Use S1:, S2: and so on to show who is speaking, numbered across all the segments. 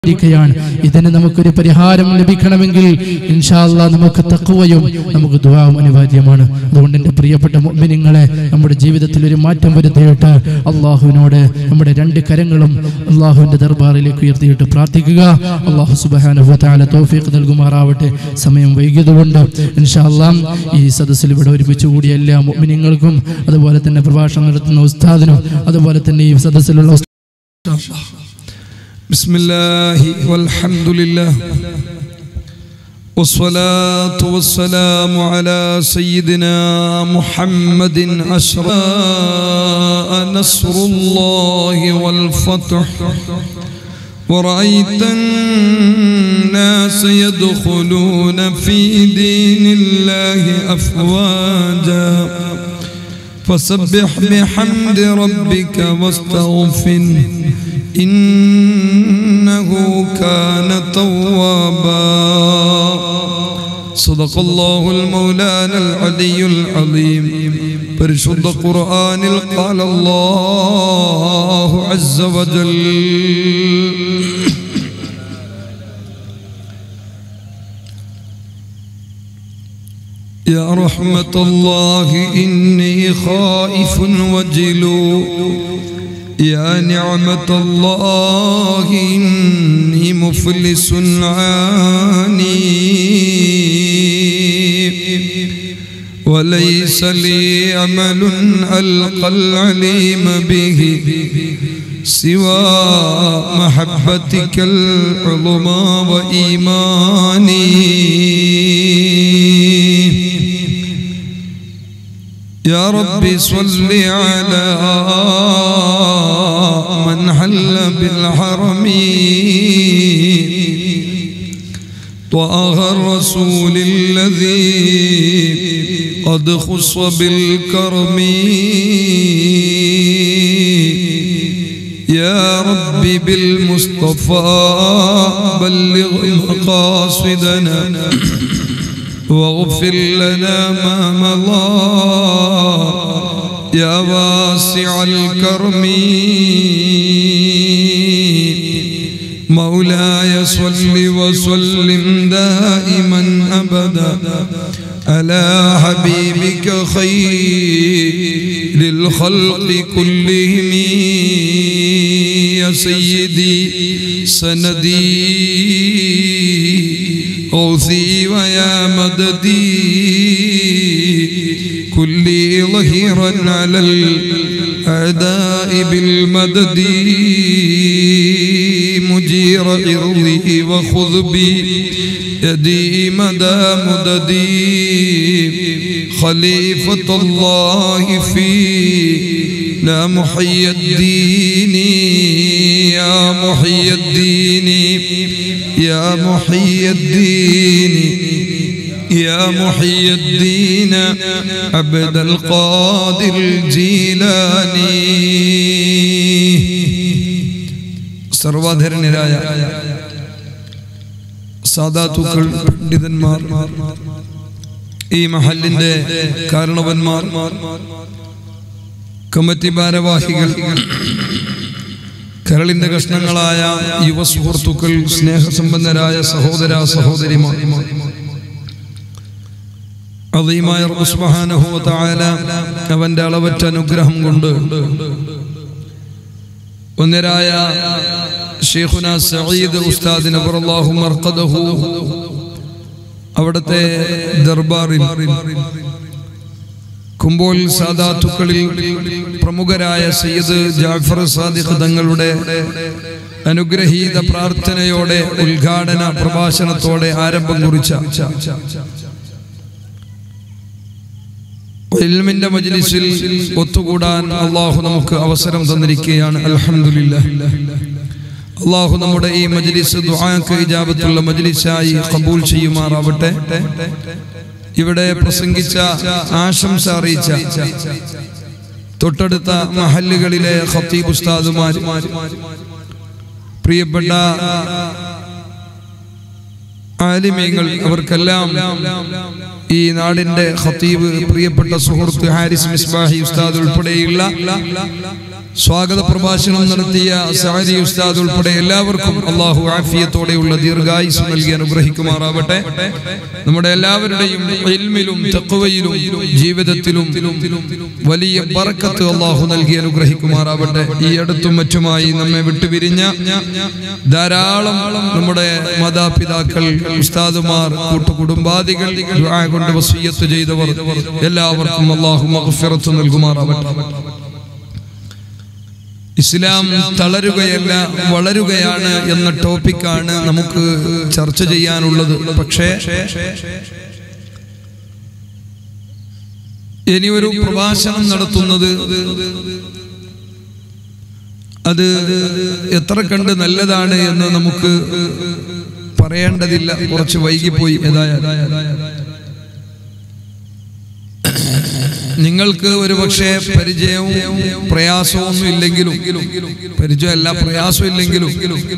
S1: ഇരിക്കുകയാണ് ഇതിന് നമുക്കൊരു പരിഹാരം ലഭിക്കണമെങ്കിൽ ഇൻഷാല്ല നമുക്ക് തക്കുവയും നമുക്ക് ദുവാവും അനിവാര്യമാണ് അതുകൊണ്ട് എൻ്റെ പ്രിയപ്പെട്ട മുഅ്മിനീങ്ങളെ നമ്മുടെ ജീവിതത്തിൽ ഒരു മാറ്റം വരുത്തിയിട്ട് അള്ളാഹുവിനോട് നമ്മുടെ രണ്ട് കരങ്ങളും അള്ളാഹുവിൻ്റെ ദർബാറിലേക്ക് ഉയർത്തിയിട്ട് പ്രാർത്ഥിക്കുക അള്ളാഹു സുബാനുഭവ തോഫീഖ് നൽകുമാറാവട്ടെ സമയം വൈകിയതുകൊണ്ട് ഇൻഷാല്ലാം ഈ സദസ്സിൽ ഇവിടെ ഒരുമിച്ച് കൂടിയ എല്ലാ മുഅ്മിനീങ്ങൾക്കും അതുപോലെ തന്നെ പ്രഭാഷണം നടത്തുന്ന ഉസ്താദിനും അതുപോലെ തന്നെ ഈ സദസ്സിലുള്ള ഉസ്താദ്
S2: بسم الله والحمد لله والصلاة والسلام على سيدنا محمد أشراء نصر الله والفتح ورأيت الناس يدخلون في دين الله أفواجا فسبح بحمد ربك واستغفره إنه كان توابا صدق الله المولانا العلي العظيم പരിശുദ്ധ ഖുർആനിൽ قال الله عز وجل يا رحمة الله إني خائف وجلو يا نعمة الله إني مفلس عاني وليس لي عمل ألقى العليم به سوى محبتك العظمى وإيماني يا رب صل على من حل بالحرم طه الرسول الذي قد خص بالكرم يا رب بالمصطفى بلغ مقاصدنا واغفر لنا ما مضى يا واسع الكرم مولاي صل وسلم دائما ابدا على حبيبك خير الخلق كلهم يا سيدي سندي غوثي ويا مددي كلي ظهيرا على الأعداء بالمدد مجير إرضي وخذ بي يدي مدى مددي خليفة الله فينا محي الدين يا محي الدين يا محي الدين يا محي الدين عبد القادر الجيلاني സർവാധരണ്യരായ സാധാത്തുക്കൾ പണ്ഡിതന്മാർ ഈ മഹലിന്റെ കാരണവന്മാർ കമ്മിറ്റി ഭാരവാഹികൾ കരളിന്റെ കഷ്ണങ്ങളായ യുവ സുഹൃത്തുക്കൾ സ്നേഹസമ്പന്നരായ സഹോദര സഹോദരിമാർ അതീമായ താല അവന്റെ അളവറ്റ അനുഗ്രഹം കൊണ്ട് ഒന്നരായ ഷെയ്ഖുന സഈദ് ഉസ്താദിന് അല്ലാഹു മർഖദഹു അവിടുത്തെ ദർബാറിൽ കുമ്പോൾ സാദാത്തുക്കളിൽ പ്രമുഖരായ സയ്യിദ് ജാഫർ സാദിഖ് തങ്ങളുടെ അനുഗ്രഹീത പ്രാർത്ഥനയോടെ ഉദ്ഘാടന പ്രഭാഷണത്തോടെ ആരംഭം കുറിച്ച ഇൽമിന്റെ മജ്ലിസിൽ ഒത്തുകൂടാൻ അള്ളാഹു നമുക്ക് അവസരം തന്നിരിക്കുകയാണ് അൽഹംദുലില്ലാ അള്ളാഹു നമ്മുടെ ഈ മജ്ലിസ് ദുആക്ക് ഇജാബത്തുള്ള മജ്ലിസായി കബൂൽ ചെയ്യുമാറാവട്ടെ ഇവിടെ പ്രസംഗിച്ച ആശംസ അറിയിച്ച തൊട്ടടുത്ത മഹല്ലുകളിലെ ഖത്തീബ് ഉസ്താദുമാർ പ്രിയപ്പെട്ട ആലിമീങ്ങൾ അവർക്കെല്ലാം ഈ നാടിന്റെ ഖത്തീബ് പ്രിയപ്പെട്ട സുഹൃത്ത് ഹാരിസ് മിസ്ബാഹി ഉസ്താദ് ഉൾപ്പെടെയുള്ള സ്വാഗത പ്രഭാഷണം നടത്തിയ സഅദി ഉസ്താദ് ഉൾപ്പെടെ എല്ലാവർക്കും അള്ളാഹു ആഫിയത്തോടെയുള്ള ദീർഘായുസ് നൽകി അനുഗ്രഹിക്കുമാറാവട്ടെ നമ്മുടെ എല്ലാവരുടെയും ഇൽമിലും തഖ്വയിലും ജീവിതത്തിലും വലിയ ബറക്കത്ത് അള്ളാഹു നൽകി അനുഗ്രഹിക്കുമാറാവട്ടെ ഈ അടുത്തും മറ്റുമായി നമ്മെ വിട്ടുപിരിഞ്ഞ ധാരാളം നമ്മുടെ മാതാപിതാക്കൾ ഉസ്താദുമാർ കൂട്ടുകുടുംബാദികൾ ദുആ കൊണ്ട് വസിയ്യത്ത് ചെയ്തവർ എല്ലാവർക്കും അള്ളാഹു മഗ്ഫിറത്ത് നൽകുമാറാവട്ടെ ഇസ്ലാം തളരുകയല്ല വളരുകയാണ് എന്ന ടോപ്പിക്കാണ് നമുക്ക് ചർച്ച ചെയ്യാനുള്ളത് പക്ഷേ ഇനി ഒരു പ്രഭാഷണം നടത്തുന്നത് അത് എത്ര കണ്ട് നല്ലതാണ് എന്ന് നമുക്ക് പറയേണ്ടതില്ല കുറച്ച് വൈകിപ്പോയി ഏതായാലും നിങ്ങൾക്ക് ഒരു പക്ഷേ പരിചയവും പ്രയാസവും ഒന്നും ഇല്ലെങ്കിലും പരിചയമല്ല പ്രയാസം ഇല്ലെങ്കിലും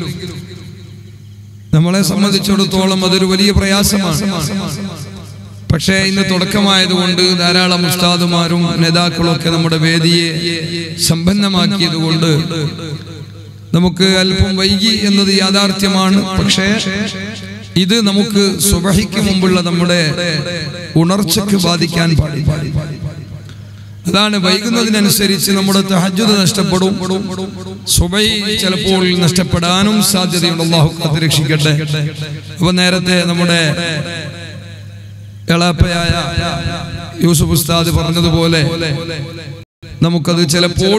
S2: നമ്മളെ സംബന്ധിച്ചിടത്തോളം അതൊരു വലിയ പ്രയാസമാണ് പക്ഷേ ഇന്ന് തുടക്കമായതുകൊണ്ട് ധാരാളം ഉസ്താദുമാരും നേതാക്കളും ഒക്കെ നമ്മുടെ വേദിയെ സമ്പന്നമാക്കിയത് കൊണ്ട് നമുക്ക് അല്പം വൈകി എന്നത് യാഥാർത്ഥ്യമാണ് പക്ഷേ ഇത് നമുക്ക് സുബഹിക്ക് മുമ്പുള്ള നമ്മുടെ ഉണർച്ചയ്ക്ക് ബാധിക്കാൻ പാടില്ല അതാണ് വൈകുന്നതിനനുസരിച്ച് നമ്മുടെ തഹജ്ജുദ് നഷ്ടപ്പെടും സുബൈ ചിലപ്പോൾ നഷ്ടപ്പെടാനും സാധ്യതയുണ്ട് അള്ളാഹു കാത്തുരക്ഷിക്കട്ടെ അപ്പൊ നേരത്തെ നമ്മുടെ എളാപ്പയായ യൂസുഫ് ഉസ്താദ് പറഞ്ഞതുപോലെ നമുക്കത് ചിലപ്പോൾ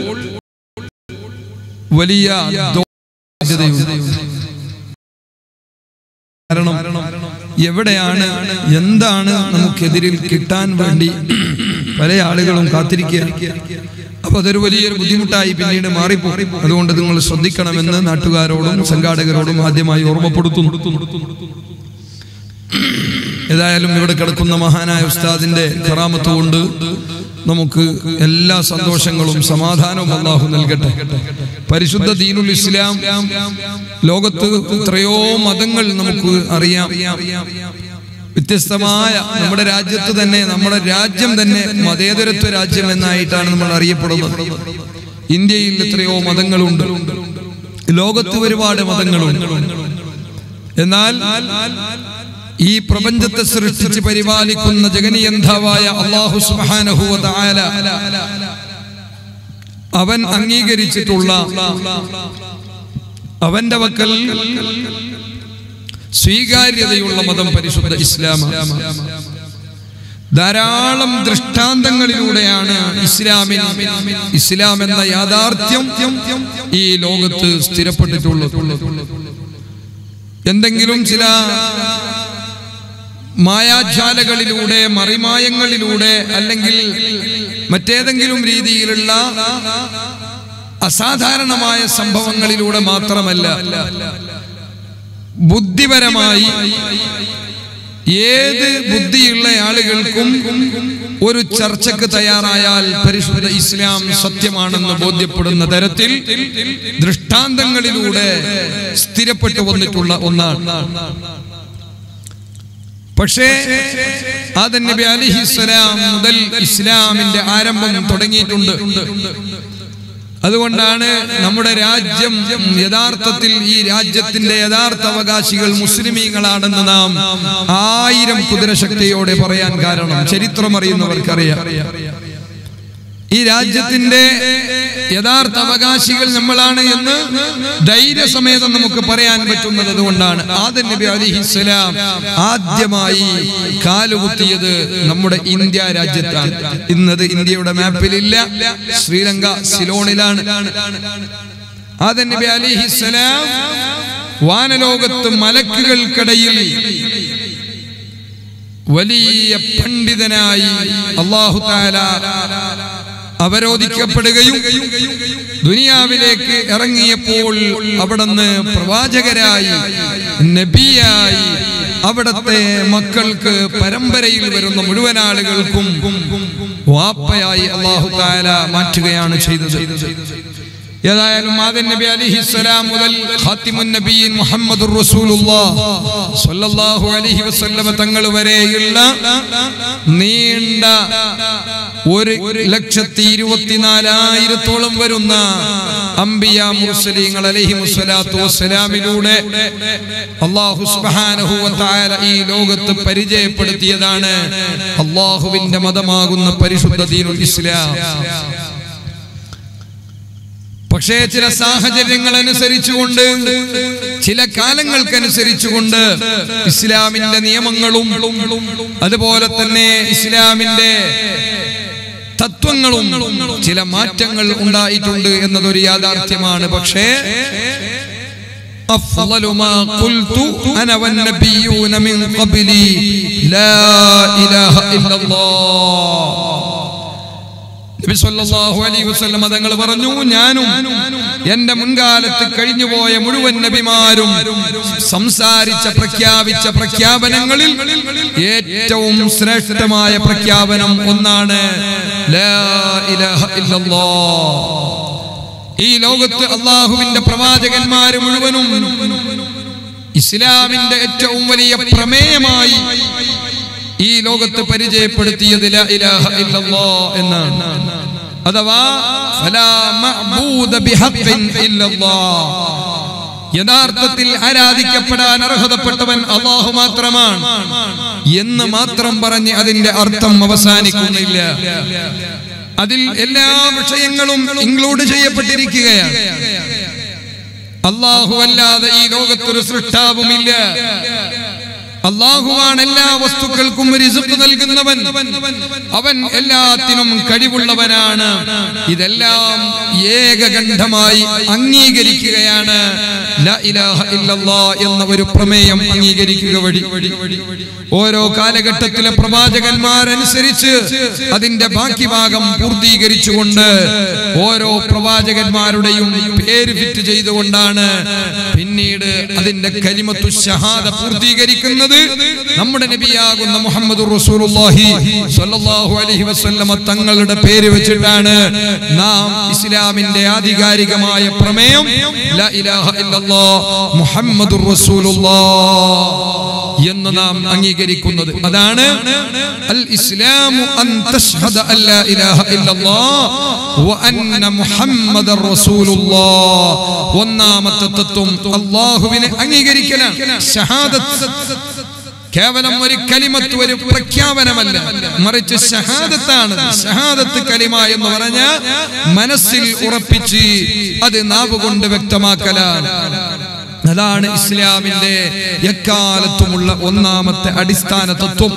S2: വലിയ സാധ്യതയുണ്ട് കാരണം എവിടെയാണ് എന്താണ് നമുക്കെതിരിൽ കിട്ടാൻ വേണ്ടി പല ആളുകളും കാത്തിരിക്കുക അപ്പൊ അതൊരു വലിയൊരു ബുദ്ധിമുട്ടായി പിന്നീട് മാറിപ്പോയി അതുകൊണ്ട് നിങ്ങൾ ശ്രദ്ധിക്കണമെന്ന് നാട്ടുകാരോടും സംഘാടകരോടും ആദ്യമായി ഓർമ്മപ്പെടുത്തുന്നു ഏതായാലും ഇവിടെ കിടക്കുന്ന മഹാനായ ഉസ്താദിന്റെ കറാമത്ത് കൊണ്ട് നമുക്ക് എല്ലാ സന്തോഷങ്ങളും സമാധാനവും അള്ളാഹു നൽകട്ടെ പരിശുദ്ധ ദീനുൽ ഇസ്ലാം ലോകത്ത് എത്രയോ മതങ്ങൾ നമുക്ക് അറിയാം വ്യത്യസ്തമായ നമ്മുടെ രാജ്യത്ത് തന്നെ നമ്മുടെ രാജ്യം തന്നെ മതേതരത്വ രാജ്യം എന്നായിട്ടാണ് നമ്മൾ അറിയപ്പെടുന്നത് ഇന്ത്യയിൽ എത്രയോ മതങ്ങളുണ്ട് ലോകത്ത് ഒരുപാട് മതങ്ങളുണ്ട് എന്നാൽ ഈ പ്രപഞ്ചത്തെ സൃഷ്ടിച്ച് പരിപാലിക്കുന്ന ജഗനിയന്താവായ അള്ളാഹു സുബ്ഹാനഹു വ തആല അവൻ അംഗീകരിച്ചിട്ടുള്ള അവന്റെ വക്കൽ സ്വീകാര്യതയുള്ള മതം പരിശുദ്ധ ഇസ്ലാമാണ് ധാരാളം ദൃഷ്ടാന്തങ്ങളിലൂടെയാണ് ഇസ്ലാമിൻ ഇസ്ലാം എന്ന യാഥാർത്ഥ്യം ഈ ലോകത്ത് സ്ഥിരപ്പെട്ടിട്ടുള്ളത് എന്തെങ്കിലും ചില മായാജാലകളിലൂടെ മറിമായങ്ങളിലൂടെ അല്ലെങ്കിൽ മറ്റേതെങ്കിലും രീതിയിലുള്ള അസാധാരണമായ സംഭവങ്ങളിലൂടെ മാത്രമല്ല ബുദ്ധിപരമായി ഏത് ബുദ്ധിയുള്ള ആളുകൾക്കും ഒരു ചർച്ചക്ക് തയ്യാറായാൽ പരിശുദ്ധ ഇസ്ലാം സത്യമാണെന്ന് ബോധ്യപ്പെടുന്ന തരത്തിൽ ദൃഷ്ടാന്തങ്ങളിലൂടെ സ്ഥിരപ്പെട്ടു വന്നിട്ടുള്ള ഒന്നാണ് പക്ഷേ ആദൻ നബി അലിഹിസ്സലാം മുതൽ ഇസ്ലാമിന്റെ ആരംഭം തുടങ്ങിയിട്ടുണ്ട് അതുകൊണ്ടാണ് നമ്മുടെ രാജ്യം യഥാർത്ഥത്തിൽ ഈ രാജ്യത്തിന്റെ യഥാർത്ഥ അവകാശികൾ മുസ്ലിമീങ്ങളാണെന്ന് നാം ആയിരം കുതിരശക്തിയോടെ പറയാൻ കാരണം ചരിത്രം അറിയുന്നവർക്കറിയാം ഈ രാജ്യത്തിന്റെ യഥാർത്ഥ അവകാശികൾ നമ്മളാണ് എന്ന് ധൈര്യസമേതം നമുക്ക് പറയാൻ പറ്റുന്നത് അതുകൊണ്ടാണ് ആദൻ നബി അലിഹിസ്സലാം ആദ്യമായി കാലുകുത്തിയത് നമ്മുടെ ഇന്ത്യ രാജ്യത്താണ് ഇന്നത് ഇന്ത്യയുടെ മാപ്പിലില്ല ശ്രീലങ്ക സിലോണിലാണ് ആദൻ നബി അലിഹിസ്സലാം വാനലോകത്ത് മലക്കുകൾക്കിടയിൽ വലിയ പണ്ഡിതനായി അള്ളാഹു താല അവരോധിക്കപ്പെടുകയും ദുനിയാവിലേക്ക് ഇറങ്ങിയപ്പോൾ അവിടുന്ന് പ്രവാചകരായി നബിയായി അവിടത്തെ മക്കൾക്ക് പരമ്പരയിൽ വരുന്ന മുഴുവൻ ആളുകൾക്കും വാപ്പയായി അള്ളാഹു താല മാറ്റുകയാണ് ചെയ്തത് ഏതായാലും ആദൻ നബി അലിഹിസ്സലാം മുതൽ ഖാത്തിമുൻ നബിയിൻ മുഹമ്മദുർ റസൂലുള്ളാഹ് സ്വല്ലല്ലാഹു അലൈഹി വസല്ലമ തങ്ങൾ വരെയുള്ള നീണ്ട ഒരു ലക്ഷത്തി ഇരുപത്തിനാലായിരത്തോളം വരുന്ന അംബിയ മുർസലീങ്ങൾ അലൈഹി മുസ്സലാത്തു വസ്സലാമിലൂടെ അല്ലാഹു സുബ്ഹാനഹു വ തആല ഈ ലോകത്ത് പരിചയപ്പെടുത്തിയതാണ് അള്ളാഹുവിന്റെ മതമാകുന്ന പരിശുദ്ധ ദീനുൽ ഇസ്ലാം പക്ഷേ ചില സാഹചര്യങ്ങൾ അനുസരിച്ചുകൊണ്ട് ചില കാലങ്ങൾക്കനുസരിച്ചുകൊണ്ട് ഇസ്ലാമിന്റെ നിയമങ്ങളും അതുപോലെ തന്നെ ഇസ്ലാമിന്റെ തത്വങ്ങളും ചില മാറ്റങ്ങൾ ഉണ്ടായിട്ടുണ്ട് എന്നതൊരു യാഥാർത്ഥ്യമാണ് പക്ഷേ أفضل ما قلت أنا والنبيون من قبلي لا إله إلا الله നബി സല്ലല്ലാഹു അലൈഹി വസല്ലം തങ്ങൾ പറഞ്ഞു ഞാനും എന്റെ മുൻകാലത്ത് കഴിഞ്ഞുപോയ മുഴുവൻ നബിമാരും സംസാരിച്ച പ്രഖ്യാപിച്ച പ്രഖ്യാപനങ്ങളിൽ ഏറ്റവും ശ്രേഷ്ഠമായ പ്രഖ്യാപനം ഒന്നാണ് ലാ ഇലാഹ ഇല്ലല്ലാഹ് ഈ ലോകത്ത് അള്ളാഹുവിന്റെ പ്രവാചകന്മാര് മുഴുവനും ഇസ്ലാമിന്റെ ഏറ്റവും വലിയ പ്രമേയമായി ഈ ലോകത്ത് പരിചയപ്പെടുത്തിയത് ലാ ഇലാഹ ഇല്ലല്ലാഹ് എന്നാണ് അഥവാ ഫലാ മഅബൂദ ബിഹഖ്ഇൻ ഇല്ലല്ലാഹ് യഥാർത്ഥത്തിൽ ആരാധിക്കപ്പെടാൻ അർഹതപ്പെട്ടവൻ അള്ളാഹു മാത്രമാണ് എന്ന് മാത്രം പറഞ്ഞ് അതിന്റെ അർത്ഥം അവസാനിക്കുന്നില്ല അതിൽ എല്ലാ വിഷയങ്ങളും ഇൻക്ലൂഡ് ചെയ്യപ്പെട്ടിരിക്കുകയാണ് അള്ളാഹു അല്ലാതെ ഈ ലോകത്തൊരു സൃഷ്ടാവുമില്ല അള്ളാഹുവാണ് എല്ലാ വസ്തുക്കൾക്കും റിസ്ക് നൽകുന്നവൻ അവൻ എല്ലാത്തിനും കഴിവുള്ളവനാണ് ഇതെല്ലാം ഏകകണ്ഠമായി അംഗീകരിക്കുകയാണ് ലാ ഇലാഹ ഇല്ലല്ലാ എന്ന ഒരു പ്രമേയം അംഗീകരിക്കുക വഴി ഓരോ കാലഘട്ടത്തിലെ പ്രവാചകന്മാരനുസരിച്ച് അതിന്റെ ബാക്കി ഭാഗം പൂർത്തീകരിച്ചുകൊണ്ട് ഓരോ പ്രവാചകന്മാരുടെയും പേര് ഫിറ്റ് ചെയ്തുകൊണ്ടാണ് പിന്നീട് അതിന്റെ കലിമത്തു ഷഹാദ പൂർത്തീകരിക്കുന്നത് നമ്മുടെ നബിയാകുന്ന മുഹമ്മദ് റസൂലുള്ളാഹി സ്വല്ലല്ലാഹു അലൈഹി വസല്ലമ തങ്ങളുടെ പേര് വെച്ചിട്ടാണ് നാം ഇസ്ലാമിന്റെ ആധികാരികമായ പ്രമേയം ലാ ഇലാഹ ഇല്ലല്ലാഹ് മുഹമ്മദുർ റസൂലുള്ളാഹ് എന്ന് നാം അംഗീകരിക്കുന്നത് അതാണ് അൽ ഇസ്ലാമു അൻ തശ്ഹദ അല്ലാ ഇലാഹ ഇല്ലല്ലാഹ് വ അന്ന മുഹമ്മദർ റസൂലുള്ളാഹ് ഒന്നാമത്തെ തത്വം അല്ലാഹുവിനെ അംഗീകരിക്കലാണ് ഷഹാദത്ത് കേവലം ഒരു കലിമത്ത് ഒരു പ്രഖ്യാപനമല്ല മറിച്ച് ഷഹാദത്താണ് ഷഹാദത്ത് കലിമ എന്ന് പറഞ്ഞ മനസ്സിൽ ഉറപ്പിച്ച് അത് നാവ് കൊണ്ട് വ്യക്തമാക്കലാണ് അതാണ് ഇസ്ലാമിന്റെ എക്കാലത്തുമുള്ള ഒന്നാമത്തെ അടിസ്ഥാന തത്വം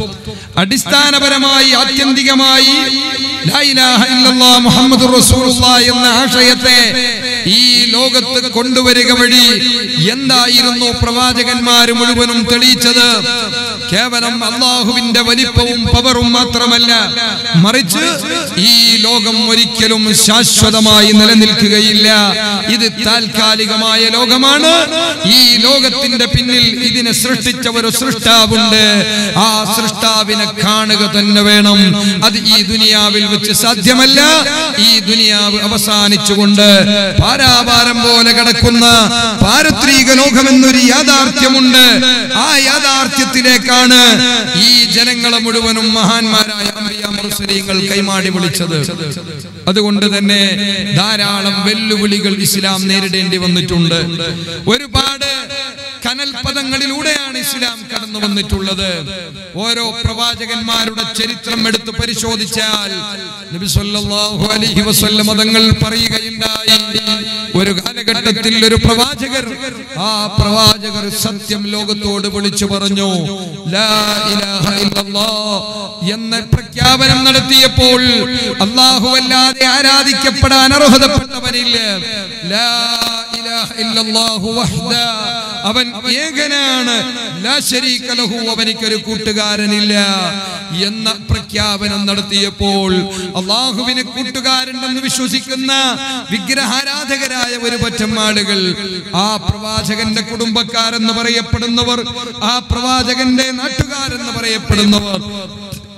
S2: അടിസ്ഥാനപരമായി ആത്യന്തികമായി ലാ ഇലാഹ ഇല്ലല്ലാഹ് മുഹമ്മദുർ റസൂലുള്ളാഹ് എന്ന ആശയത്തെ ഈ ലോകത്ത് കൊണ്ടുവരിക വഴി എന്തായിരുന്നു പ്രവാചകന്മാർ മുഴുവനും തെളിയിച്ചത് കേവലം അള്ളാഹുവിന്റെ വലിപ്പവും പവറും മാത്രമല്ല മറിച്ച് ഈ ലോകം ഒരിക്കലും ശാശ്വതമായി നിലനിൽക്കുകയില്ല ഇത് താൽക്കാലികമായ ലോകമാണ് ഈ ലോകത്തിന്റെ പിന്നിൽ ഇതിനെ സൃഷ്ടിച്ച ഒരു സൃഷ്ടാവുണ്ട് ആ സൃഷ്ടാവിനെ കാണുക തന്നെ വേണം അത് ഈ ദുനിയാവിൽ വെച്ച് സാധ്യമല്ല ഈ ദുനിയാവ് അവസാനിച്ചുകൊണ്ട് പാരാപാരം പോലെ കിടക്കുന്ന പാരത്രിക ലോകമെന്നൊരു യാഥാർത്ഥ്യമുണ്ട് ആ യാഥാർത്ഥ്യത്തിലേക്കാണ് ഈ ജനങ്ങളെ മുഴുവനും മഹാന്മാരായ അമ്പിയാ മുർസലീങ്ങൾ കൈമാടി വിളിച്ചത് അതുകൊണ്ട് തന്നെ ധാരാളം വെല്ലുവിളികൾ ഇസ്ലാം നേരിടേണ്ടി വന്നിട്ടുണ്ട് ഒരുപാട് കനൽ പദങ്ങളിലൂടെയാണ് ഇസ്ലാം കടന്നു വന്നിട്ടുള്ളത് ഓരോ പ്രവാചകന്മാരുടെ ചരിത്രം എടുത്ത് പരിശോധിച്ചാൽ നബി സല്ലല്ലാഹു അലൈഹി വസല്ലം തങ്ങൾ പറയുകയുണ്ടായി ഒരു കാലഘട്ടത്തിൽ ഒരു പ്രവാചകർ ആ പ്രവാചകർ സത്യം ലോകത്തോട് വിളിച്ചു പറഞ്ഞു ലാ ഇലാഹ ഇല്ലല്ലാഹ് എന്ന പ്രഖ്യാപനം നടത്തിയപ്പോൾ അല്ലാഹു അല്ലാതെ ആരാധിക്കപ്പെടാൻ അർഹതപ്പെട്ടവനില്ല ലാ ഇലാഹ ഇല്ലല്ലാഹു വഹ്ദ അവൻ ഏകനാണ് ലാ ശരീക ലഹു അവനിക്കൊരു കൂട്ടുകാരനില്ല എന്ന പ്രഖ്യാപനം നടത്തിയപ്പോൾ അള്ളാഹുവിന് കൂട്ടുകാരുണ്ടെന്ന് വിശ്വസിക്കുന്ന വിഗ്രഹാരാധകരായ ഒരു പറ്റം ആളുകൾ ആ പ്രവാചകന്റെ കുടുംബക്കാരെന്ന് പറയപ്പെടുന്നവർ ആ പ്രവാചകന്റെ നാട്ടുകാരെന്ന് പറയപ്പെടുന്നവർ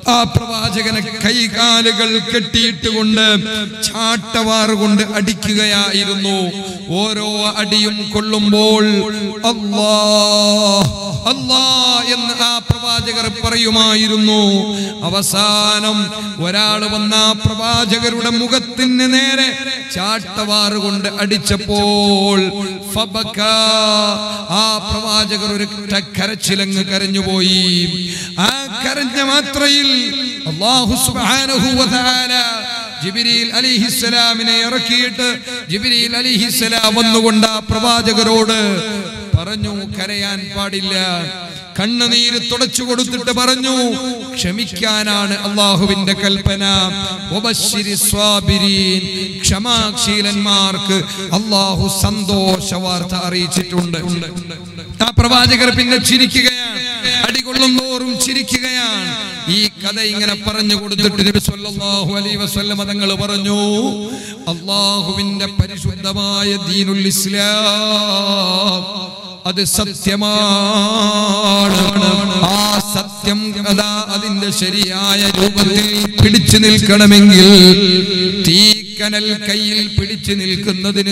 S2: ആ പ്രവാചകനെ കൈകാലുകൾ കെട്ടിയിട്ടുകൊണ്ട് ചാട്ടവാറ് കൊണ്ട് അടിക്കുകയായിരുന്നു ഓരോ അടിയും കൊള്ളുമ്പോൾ അല്ലാ അല്ലാ എന്ന് ആ പ്രവാചകർ പറയുമായിരുന്നു അവസാനം ഒരാൾ വന്ന ആ പ്രവാചകരുടെ മുഖത്തിന് നേരെ ചാട്ടവാറ് കൊണ്ട് അടിച്ചപ്പോൾ ഫബക ആ പ്രവാചകർ ഒരു കരച്ചിലങ്ങ് കരഞ്ഞുപോയി ആ കരഞ്ഞ മാത്രയിൽ അല്ലാഹു സുബ്ഹാനഹു വ തആല ജിബ്രീൽ അലിഹിസ്സലാമിനെ ഇറക്കിയിട്ട് ജിബ്രീൽ അലിഹിസ്സലാം വന്നുകൊണ്ട് ആ പ്രവാചകരോട് പറഞ്ഞു കരയാൻ പാടില്ല കണ്ണുനീര് തുടച്ചു കൊടുത്തിട്ട് പറഞ്ഞു ക്ഷമിക്കാനാണ് അള്ളാഹുവിന്റെ കൽപ്പന വബശ്ശിരി സ്വാബിരീൻ. ക്ഷമാശീലന്മാർക്ക് അള്ളാഹു സന്തോഷ വാർത്ത അറിയിച്ചിട്ടുണ്ട് ആ പ്രവാചകർ പിന്നെ ചിരിക്കുകയാണ് അടികൊള്ളുന്നോറും ചിരിക്കുകയാണ് ഈ കഥ ഇങ്ങനെ പറഞ്ഞു കൊടുത്തിട്ട് നബി സല്ലല്ലാഹു അലൈഹി വസല്ലമ തങ്ങൾ പറഞ്ഞു അള്ളാഹുവിന്റെ പരിശുദ്ധമായ ദീനുൽ ഇസ്ലാം അത് സത്യമാണ് ആ സത്യം അതാ അതിന്റെ ശരിയായ രൂപത്തിൽ പിടിച്ചു നിൽക്കണമെങ്കിൽ തീക്കനൽ കയ്യിൽ പിടിച്ചു നിൽക്കുന്നതിന്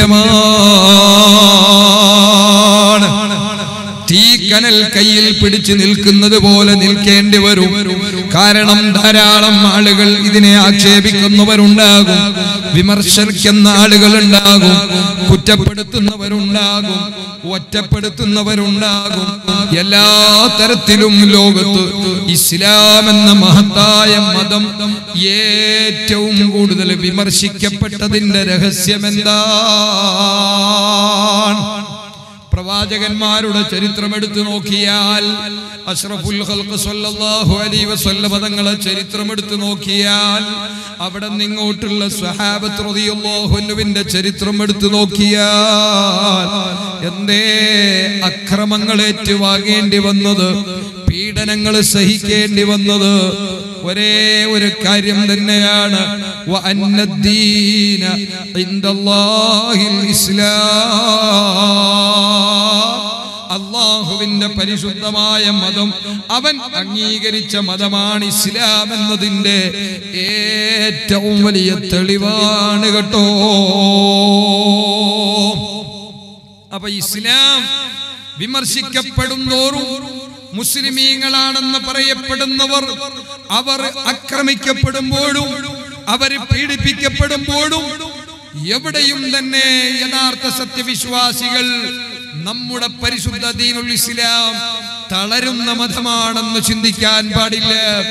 S2: തുല്യമാണ് തീക്കനൽ കയ്യിൽ പിടിച്ചു നിൽക്കുന്നത് പോലെ നിൽക്കേണ്ടി വരും കാരണം ധാരാളം ആളുകൾ ഇതിനെ ആക്ഷേപിക്കുന്നവരുണ്ടാകും വിമർശിക്കുന്ന ആളുകൾ ഉണ്ടാകും കുറ്റപ്പെടുത്തുന്നവരുണ്ടാകും ഒറ്റപ്പെടുത്തുന്നവരുണ്ടാകും എല്ലാ തരത്തിലും ലോകത്ത് ഇസ്ലാം എന്ന മഹത്തായ മതം ഏറ്റവും കൂടുതൽ വിമർശിക്കപ്പെട്ടതിന്റെ രഹസ്യമെന്താണ് പ്രവാചകന്മാരുടെ ചരിത്രം എടുത്തു നോക്കിയാൽ അഷ്റഫുൽ ഖൽഖ് സല്ലല്ലാഹു അലൈഹി വസല്ലം തങ്ങളെ ചരിത്രം എടുത്തു നോക്കിയാൽ അവിടെ നിങ്ങോട്ടുള്ള സ്വഹാബത്ത് റളിയല്ലാഹു അൻഹുവിന്റെ ചരിത്രം എടുത്തു നോക്കിയാൽ എന്തേ അക്രമങ്ങൾ ഏറ്റുവാങ്ങേണ്ടി വന്നത് പീഡനങ്ങൾ സഹിക്കേണ്ടി വന്നത് ഒരേ ഒരു കാര്യം തന്നെയാണ് വ അന്നദ്ദീന ഇൻദല്ലാഹിൽ ഇസ്ലാം അള്ളാഹുവിന്റെ പരിശുദ്ധമായ മതം അവൻ അംഗീകരിച്ച മതമാണ് ഇസ്ലാം എന്നതിന്റെ ഏറ്റവും വലിയ തെളിവാണ് കേട്ടോ അപ്പൊ ഇസ്ലാം വിമർശിക്കപ്പെടും തോറും മുസ്ലിമീങ്ങളാണെന്ന് പറയപ്പെടുന്നവർ അവർ ആക്രമിക്കപ്പെടുമ്പോഴും അവര് പീഡിപ്പിക്കപ്പെടുമ്പോഴും എവിടെയും തന്നെ യഥാർത്ഥ സത്യവിശ്വാസികൾ നമ്മുടെ പരിശുദ്ധ ദീനുൽ ഇസ്ലാം തളരുന്ന മതമാണെന്ന് ചിന്തിക്കാൻ പാടില്ല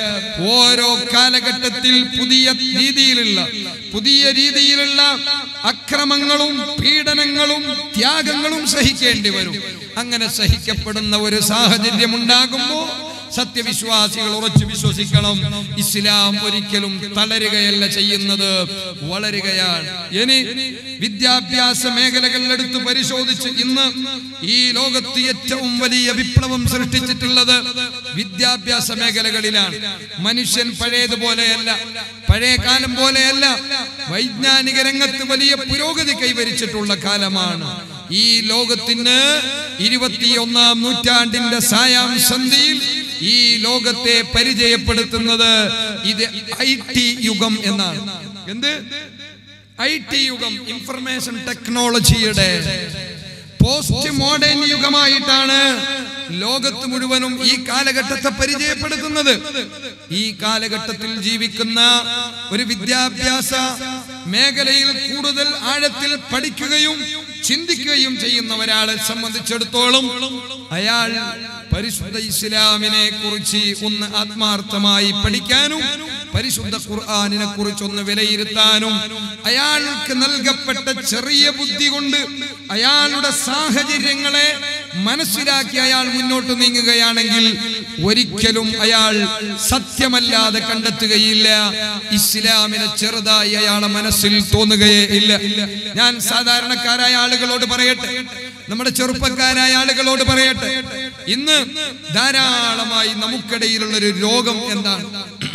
S2: ഓരോ കാലഘട്ടത്തിൽ പുതിയ രീതിയിലുള്ള പുതിയ രീതിയിലുള്ള അക്രമങ്ങളും പീഡനങ്ങളും ത്യാഗങ്ങളും സഹിക്കേണ്ടി വരും അങ്ങനെ സഹിക്കപ്പെടുന്ന ഒരു സാഹചര്യം ഉണ്ടാകുമ്പോൾ സത്യവിശ്വാസികൾ ഉറച്ചു വിശ്വസിക്കണം ഇസ്ലാം ഒരിക്കലും തളരുകയല്ല ചെയ്യുന്നത് വളരുകയാണ് ഇനി വിദ്യാഭ്യാസ മേഖലകൾ എടുത്ത് പരിശോധിച്ച് ഇന്ന് ഈ ലോകത്ത് ഏറ്റവും വലിയ വിപ്ലവം സൃഷ്ടിച്ചിട്ടുള്ളത് വിദ്യാഭ്യാസ മേഖലകളിലാണ് മനുഷ്യൻ പഴയതുപോലെയല്ല പഴയ കാലം പോലെയല്ല വൈജ്ഞാനിക രംഗത്ത് വലിയ പുരോഗതി കൈവരിച്ചിട്ടുള്ള കാലമാണ് ഈ ലോകത്തിന് ഇരുപത്തിയൊന്നാം നൂറ്റാണ്ടിന്റെ സായാം സന്ധിയിൽ ഈ ലോകത്തെ പരിചയപ്പെടുത്തുന്നത് ഇത് ഐ ടി യുഗം എന്നാണ് എന്ത് ഐ ടി യുഗം ഇൻഫർമേഷൻ ടെക്നോളജിയുടെ പോസ്റ്റ് മോഡേൺ യുഗമായിട്ടാണ് ലോകത്ത് മുഴുവനും ഈ കാലഘട്ടത്തെ പരിചയപ്പെടുത്തുന്നത് ഈ കാലഘട്ടത്തിൽ ജീവിക്കുന്ന ഒരു വിദ്യാഭ്യാസ മേഖലയിൽ കൂടുതൽ ആഴത്തിൽ പഠിക്കുകയും ചിന്തിക്കുകയും ചെയ്യുന്ന ഒരാളെ സംബന്ധിച്ചിടത്തോളം അയാൾ പരിശുദ്ധ ഇസ്ലാമിനെ കുറിച്ച് ഒന്ന് ആത്മാർത്ഥമായി പഠിക്കാനും പരിശുദ്ധ ഖുർആാനിനെ കുറിച്ച് ഒന്ന് വിലയിരുത്താനും അയാൾക്ക് നൽകപ്പെട്ട ചെറിയ ബുദ്ധി കൊണ്ട് അയാളുടെ സാഹചര്യങ്ങളെ മനസ്സിലാക്കി അയാൾ മുന്നോട്ട് നീങ്ങുകയാണെങ്കിൽ ഒരിക്കലും അയാൾ സത്യമല്ലാതെ കണ്ടെത്തുകയില്ല ഇസ്ലാമിനെ ചെറുതായി അയാളെ മനസ്സിൽ തോന്നുകയേ ഇല്ല ഞാൻ സാധാരണക്കാരായ ആളുകളോട് പറയട്ടെ നമ്മുടെ ചെറുപ്പക്കാരായ ആളുകളോട് പറയട്ടെ ഇന്ന് ധാരാളമായി നമുക്കിടയിലുള്ള ഒരു രോഗം എന്താണ്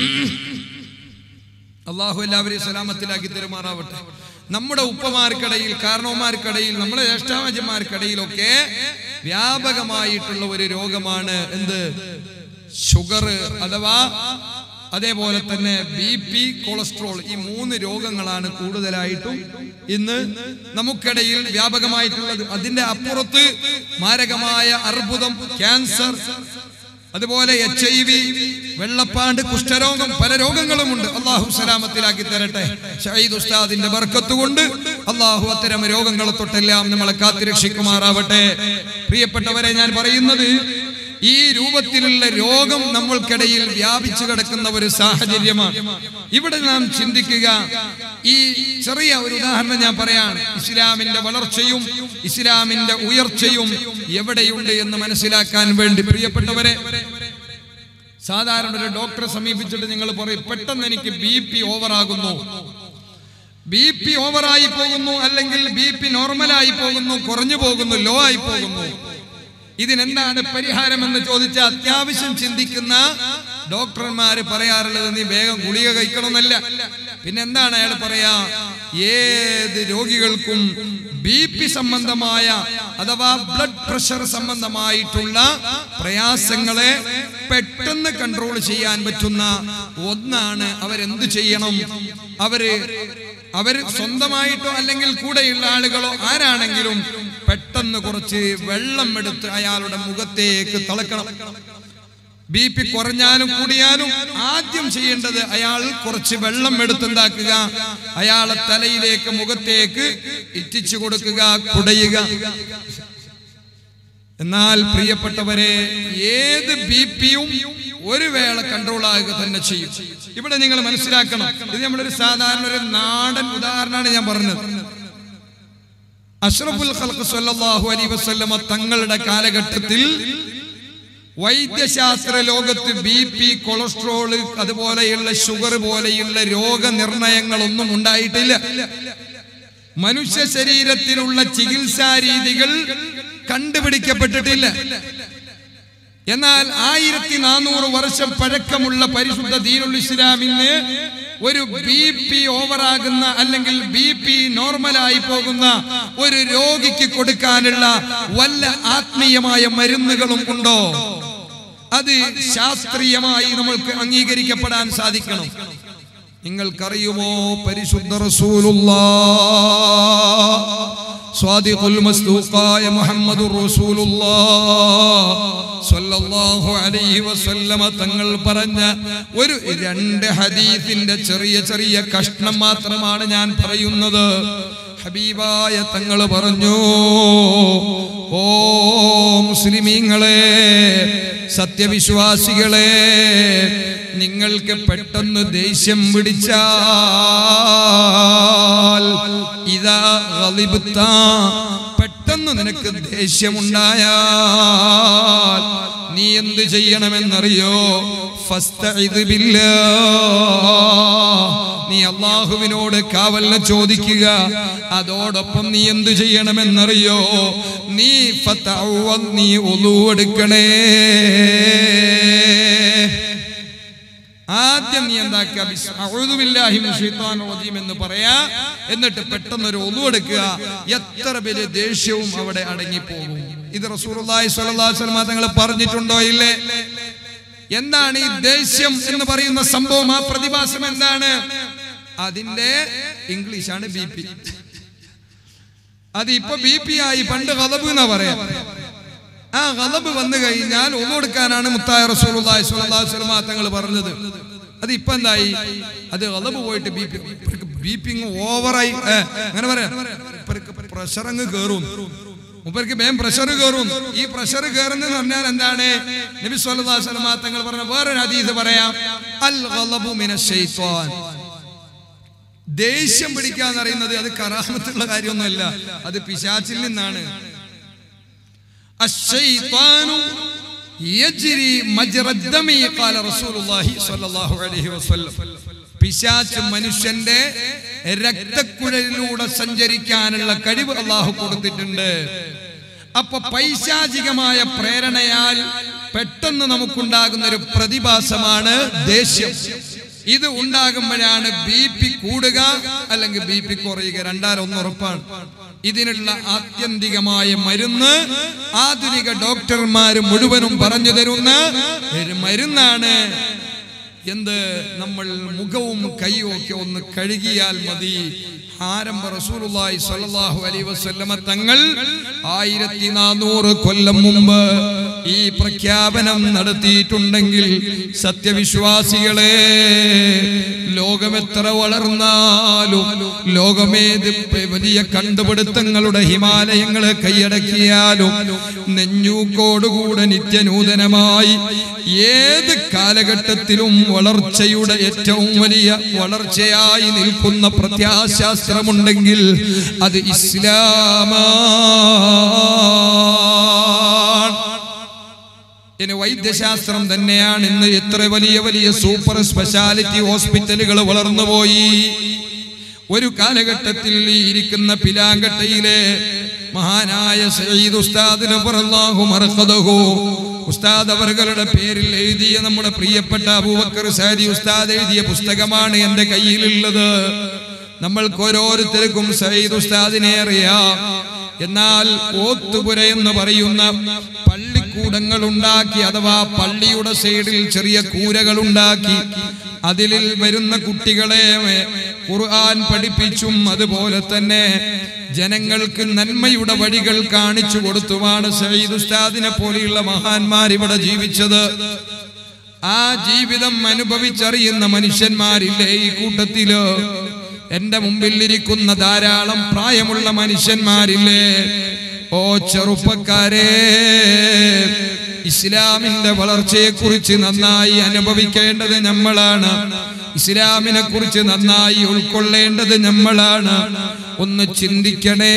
S2: അള്ളാഹു എല്ലാവരെയും സലാമത്തിലാക്കി തെരുമാറാവട്ടെ നമ്മുടെ ഉപ്പമാർക്കിടയിൽ കാരണവന്മാർക്കിടയിൽ നമ്മുടെ ജ്യേഷ്ഠാമജന്മാർക്കിടയിലൊക്കെ വ്യാപകമായിട്ടുള്ള ഒരു രോഗമാണ് എന്ത് ഷുഗർ അഥവാ അതേപോലെ തന്നെ ബി പി കൊളസ്ട്രോൾ ഈ മൂന്ന് രോഗങ്ങളാണ് കൂടുതലായിട്ടും ഇന്ന് നമുക്കിടയിൽ വ്യാപകമായിട്ടുള്ളത് അതിന്റെ അപ്പുറത്ത് മാരകമായ അർബുദം ക്യാൻസർ അതുപോലെ എച്ച് ഐ വി വെള്ളപ്പാണ്ട് കുഷ്ഠരോഗം പല രോഗങ്ങളുമുണ്ട് അള്ളാഹു സലാമത്തിലാക്കി തരട്ടെ ഷഹീദ് ഉസ്താദിന്റെ ബർക്കത്ത് കൊണ്ട് അള്ളാഹു അത്തരം രോഗങ്ങളെ തൊട്ടെല്ലാം നമ്മളെ കാത്തിരക്ഷിക്കുമാറാവട്ടെ പ്രിയപ്പെട്ടവരെ ഞാൻ പറയുന്നത് ഈ രൂപത്തിലുള്ള രോഗം നമ്മൾക്കിടയിൽ വ്യാപിച്ചു കിടക്കുന്ന ഒരു സാഹചര്യമാണ് ഇവിടെ നാം ചിന്തിക്കുക ഈ ചെറിയ ഒരു ഉദാഹരണം ഞാൻ പറയാണ് ഇസ്ലാമിന്റെ വളർച്ചയും ഇസ്ലാമിന്റെ ഉയർച്ചയും എവിടെയുണ്ട് എന്ന് മനസ്സിലാക്കാൻ വേണ്ടി പ്രിയപ്പെട്ടവരെ സാധാരണ ഒരു ഡോക്ടറെ സമീപിച്ചിട്ട് നിങ്ങൾ പറയും പെട്ടെന്ന് എനിക്ക് ബി പി ഓവറാകുന്നു ബി പി ഓവറായി പോകുന്നു അല്ലെങ്കിൽ ബി പി നോർമലായി പോകുന്നു കുറഞ്ഞു പോകുന്നു ലോ ആയി പോകുന്നു ഇതിനെന്താണ് പരിഹാരം എന്ന് ചോദിച്ച അത്യാവശ്യം ചിന്തിക്കുന്ന ഡോക്ടർമാര് പറയാറുള്ളത് നീ വേഗം ഗുളിക കഴിക്കണമെന്നല്ല പിന്നെ എന്താണ് അയാൾ പറയാ ഏത് രോഗികൾക്കും ബി പി സംബന്ധമായ അഥവാ ബ്ലഡ് പ്രഷർ സംബന്ധമായിട്ടുള്ള പ്രയാസങ്ങളെ പെട്ടെന്ന് കൺട്രോൾ ചെയ്യാൻ പറ്റുന്ന ഒന്നാണ് അവരെന്ത് ചെയ്യണം അവര് അവര് സ്വന്തമായിട്ടോ അല്ലെങ്കിൽ കൂടെയുള്ള ആളുകളോ ആരാണെങ്കിലും പെട്ടെന്ന് കുറച്ച് വെള്ളം എടുത്ത് അയാളുടെ മുഖത്തേക്ക് തളക്കണം ബി പി കുറഞ്ഞാലും കൂടിയാലും ആദ്യം ചെയ്യേണ്ടത് അയാൾ കുറച്ച് വെള്ളം എടുത്തുണ്ടാക്കുക അയാളെ തലയിലേക്ക് മുഖത്തേക്ക് ഇറ്റിച്ചു കൊടുക്കുക കുടയുക എന്നാൽ പ്രിയപ്പെട്ടവരെ ഏത് ബി പിയും ഒരു വേള കൺട്രോൾ ആകുക തന്നെ ചെയ്യും ഇവിടെ നിങ്ങൾ മനസ്സിലാക്കണം ഇത് നമ്മളൊരു സാധാരണ ഒരു നാടൻ ഉദാഹരണമാണ് ഞാൻ പറഞ്ഞത് അഷ്റഫുൽ ഖൽഖ് സല്ലല്ലാഹു അലൈഹി വസല്ലമ തങ്ങളുടെ കാലഘട്ടത്തിൽ വൈദ്യശാസ്ത്ര ലോകത്ത് ബി പി കൊളസ്ട്രോള് അതുപോലെയുള്ള ഷുഗർ പോലെയുള്ള രോഗനിർണയങ്ങളൊന്നും ഉണ്ടായിട്ടില്ല മനുഷ്യ ശരീരത്തിലുള്ള ചികിത്സാ രീതികൾ കണ്ടുപിടിക്കപ്പെട്ടിട്ടില്ല എന്നാൽ ആയിരത്തി നാനൂറ് വർഷം പഴക്കമുള്ള പരിശുദ്ധ ദീനുൽ ഇസ്ലാമിന് ഒരു ബി പി ഓവറാകുന്ന അല്ലെങ്കിൽ ബി പി നോർമലായി പോകുന്ന ഒരു രോഗിക്ക് കൊടുക്കാനുള്ള വല്ല ആത്മീയമായ മരുന്നുകളും ഉണ്ടോ അത് ശാസ്ത്രീയമായി നമ്മൾക്ക് അംഗീകരിക്കപ്പെടാൻ സാധിക്കണം നിങ്ങൾക്കറിയുമോ പരിശുദ്ധ റസൂലുള്ള സ്വാദിഖുൽ മസ്തൂഖായ മുഹമ്മദുർ റസൂലുള്ളാഹ് സ്വല്ലല്ലാഹു അലൈഹി വസല്ലമ തങ്ങൾ പറഞ്ഞ ഒരു രണ്ട് ഹദീസിന്റെ ചെറിയ ചെറിയ കഷ്ണം മാത്രമാണ് ഞാൻ പറയുന്നത് ഹബീബായ തങ്ങൾ പറഞ്ഞു ഓ മുസ്ലിമീങ്ങളെ സത്യവിശ്വാസികളെ നിങ്ങൾക്ക് പെട്ടെന്ന് ദേഷ്യം പിടിച്ചാൽ ഇതാ ഗളിബ്ത പെട്ടെന്ന് നിനക്ക് ദേഷ്യമുണ്ടായാൽ നീ എന്ത് ചെയ്യണമെന്നറിയോ ഫസ്തഇദ് ബില്ലാഹ്. നീ അള്ളാഹുവിനോട് കാവലിനെ ചോദിക്കുക അതോടൊപ്പം നീ എന്ത് ചെയ്യണമെന്നറിയോ നീ ഫതഅവ്വദ്, നീ ഒലു എടുക്കണേ ആദ്യം നീ എന്താക്കുക ബിസ്- അഊദു ബില്ലാഹി മിനശ് ശൈത്വാനിർ റജീം എന്ന് പറയാ എന്നിട്ട് പെട്ടെന്ന് ഒരു ഒലു എടുക്കുക എത്ര വലിയ ദേഷ്യവും അവിടെ അടങ്ങിപ്പോകും ഇത് റസൂലുള്ളാഹി സ്വല്ലല്ലാഹു അലൈഹി വസല്ലം തങ്ങൾ പറഞ്ഞിട്ടുണ്ടോ ഇല്ലേ എന്താണ് ഈ ദേഷ്യം എന്ന് പറയുന്ന സംഭവം ആ പ്രതിഭാസം എന്താണ് അതിന്റെ ഇംഗ്ലീഷാണ് ബി പി അത് ഇപ്പൊ ബി പി ആയി പണ്ട് കലബ് എന്നാ പറയാ ആ ഗളബ് വന്നു കഴിഞ്ഞാൽ ഒന്നുകൊടുക്കാനാണ് മുത്തായ റസൂലുള്ളാഹി സ്വല്ലല്ലാഹു അലൈഹി വസല്ലം തങ്ങൾ പറഞ്ഞത് അത് ഇപ്പൊ എന്തായി അത് ഗളബ് പോയിട്ട് ബി പി ബി പി ഓവറായി ഏ, അങ്ങനെ പറയാം പ്രഷർ അങ്ങ് കേറും മൂപ്പർക്ക് വേഗം പ്രഷർ കയറും ഈ പ്രഷർ കയറുന്നെന്ന് പറഞ്ഞാൽ എന്താണ് നബി സല്ലല്ലാഹു അലൈഹി വസല്ലം തങ്ങൾ പറഞ്ഞ വേറൊരു ഹദീസ് പറയാം അൽ ഗളബു മിനശ് ശൈത്വാൻ ദേഷ്യം പിടിക്കാന്ന് പറയുന്നത് അത് കറാമത്തുള്ള കാര്യമൊന്നുമല്ല അത് പിശാച്ചിൽ നിന്നാണ് الشيطان يجري مجرى الدم قال رسول الله صلى الله عليه وسلم പിശാച്ച് മനുഷ്യന്റെ രക്തക്കുഴലിലൂടെ സഞ്ചരിക്കാനുള്ള കഴിവ് അള്ളാഹു കൊടുത്തിട്ടുണ്ട് അപ്പൊ പൈശാചികമായ പ്രേരണയാൽ പെട്ടെന്ന് നമുക്കുണ്ടാകുന്ന ഒരു പ്രതിഭാസമാണ് ദേഷ്യം ഇത് ഉണ്ടാകുമ്പോഴാണ് ബി പി കൂടുക അല്ലെങ്കിൽ ബി പി കുറയുക രണ്ടാലും ഉറപ്പാണ് ഇതിനുള്ള ആത്യന്തികമായ മരുന്ന് ആധുനിക ഡോക്ടർമാർ മുഴുവനും പറഞ്ഞു തരുന്ന ഒരു മരുന്നാണ് എന്ത് നമ്മൾ മുഖവും കൈയും ഒക്കെ ഒന്ന് കഴുകിയാൽ മതി ആരംഭ റസൂലുള്ളാഹി സ്വല്ലല്ലാഹു അലൈഹി വസല്ലമ തങ്ങൾ ആയിരത്തി നാനൂറ് കൊല്ലം മുമ്പ് ഈ പ്രഖ്യാപനം നടത്തിയിട്ടുണ്ടെങ്കിൽ സത്യവിശ്വാസികളെ ലോകമെത്ര വളർന്നാലും ലോകമേത് വലിയ കണ്ടുപിടുത്തങ്ങളുടെ ഹിമാലയങ്ങളെ കൈയടക്കിയാലും നെഞ്ഞൂക്കോടുകൂടെ നിത്യനൂതനമായി ഏത് കാലഘട്ടത്തിലും വളർച്ചയുടെ ഏറ്റവും വലിയ വളർച്ചയായി നിൽക്കുന്ന പ്രത്യാശാസ്ത്രമുണ്ടെങ്കിൽ അത് ഇസ്ലാമാണ് ഇനി വൈദ്യശാസ്ത്രം തന്നെയാണ് ഇന്ന് എത്ര വലിയ വലിയ സൂപ്പർ സ്പെഷ്യാലിറ്റി ഹോസ്പിറ്റലുകൾ വളർന്നുപോയി ഒരു കാലഘട്ടത്തിൽ ഈ ഇരിക്കുന്ന പിലാങ്കട്ടയിലെ മഹാനായ സയ്യിദ് ഉസ്താദിന് പറല്ലാഹു മറക്കതഹു ഉസ്താദ് അവരുടെ പേരിൽ എഴുതിയ നമ്മുടെ പ്രിയപ്പെട്ട അബൂബക്കർ സാരി ഉസ്താദ് എഴുതിയ പുസ്തകമാണ് എൻ്റെ കയ്യിലുള്ളത് നമ്മൾക്ക് ഓരോരുത്തർക്കും സയ്യിദ് ഉസ്താദിനെ അറിയാം എന്നാൽ ഓത്തുപുര എന്ന് പറയുന്ന പള്ളിക്കൂടങ്ങൾ ഉണ്ടാക്കി അഥവാ പള്ളിയുടെ സൈഡിൽ ചെറിയ കൂരകൾ ഉണ്ടാക്കി അതിൽ വരുന്ന കുട്ടികളെ ഖുർആൻ പഠിപ്പിച്ചും അതുപോലെ തന്നെ ജനങ്ങൾക്ക് നന്മയുടെ വഴികൾ കാണിച്ചു കൊടുത്തുമാണ് സയ്യിദ് ഉസ്താദിനെ പോലെയുള്ള മഹാന്മാർ ഇവിടെ ജീവിച്ചത് ആ ജീവിതം അനുഭവിച്ചറിയുന്ന മനുഷ്യന്മാരില്ലേ ഈ കൂട്ടത്തില് എന്റെ മുമ്പിൽ ഇരിക്കുന്ന ധാരാളം പ്രായമുള്ള മനുഷ്യന്മാരില്ലേ ഓ ചെറുപ്പക്കാരെ ഇസ്ലാമിന്റെ വളർച്ചയെ കുറിച്ച് നന്നായി അനുഭവിക്കേണ്ടത് നമ്മളാണ് ഇസ്ലാമിനെ കുറിച്ച് നന്നായി ഉൾക്കൊള്ളേണ്ടത് നമ്മളാണ് ഒന്ന് ചിന്തിക്കണേ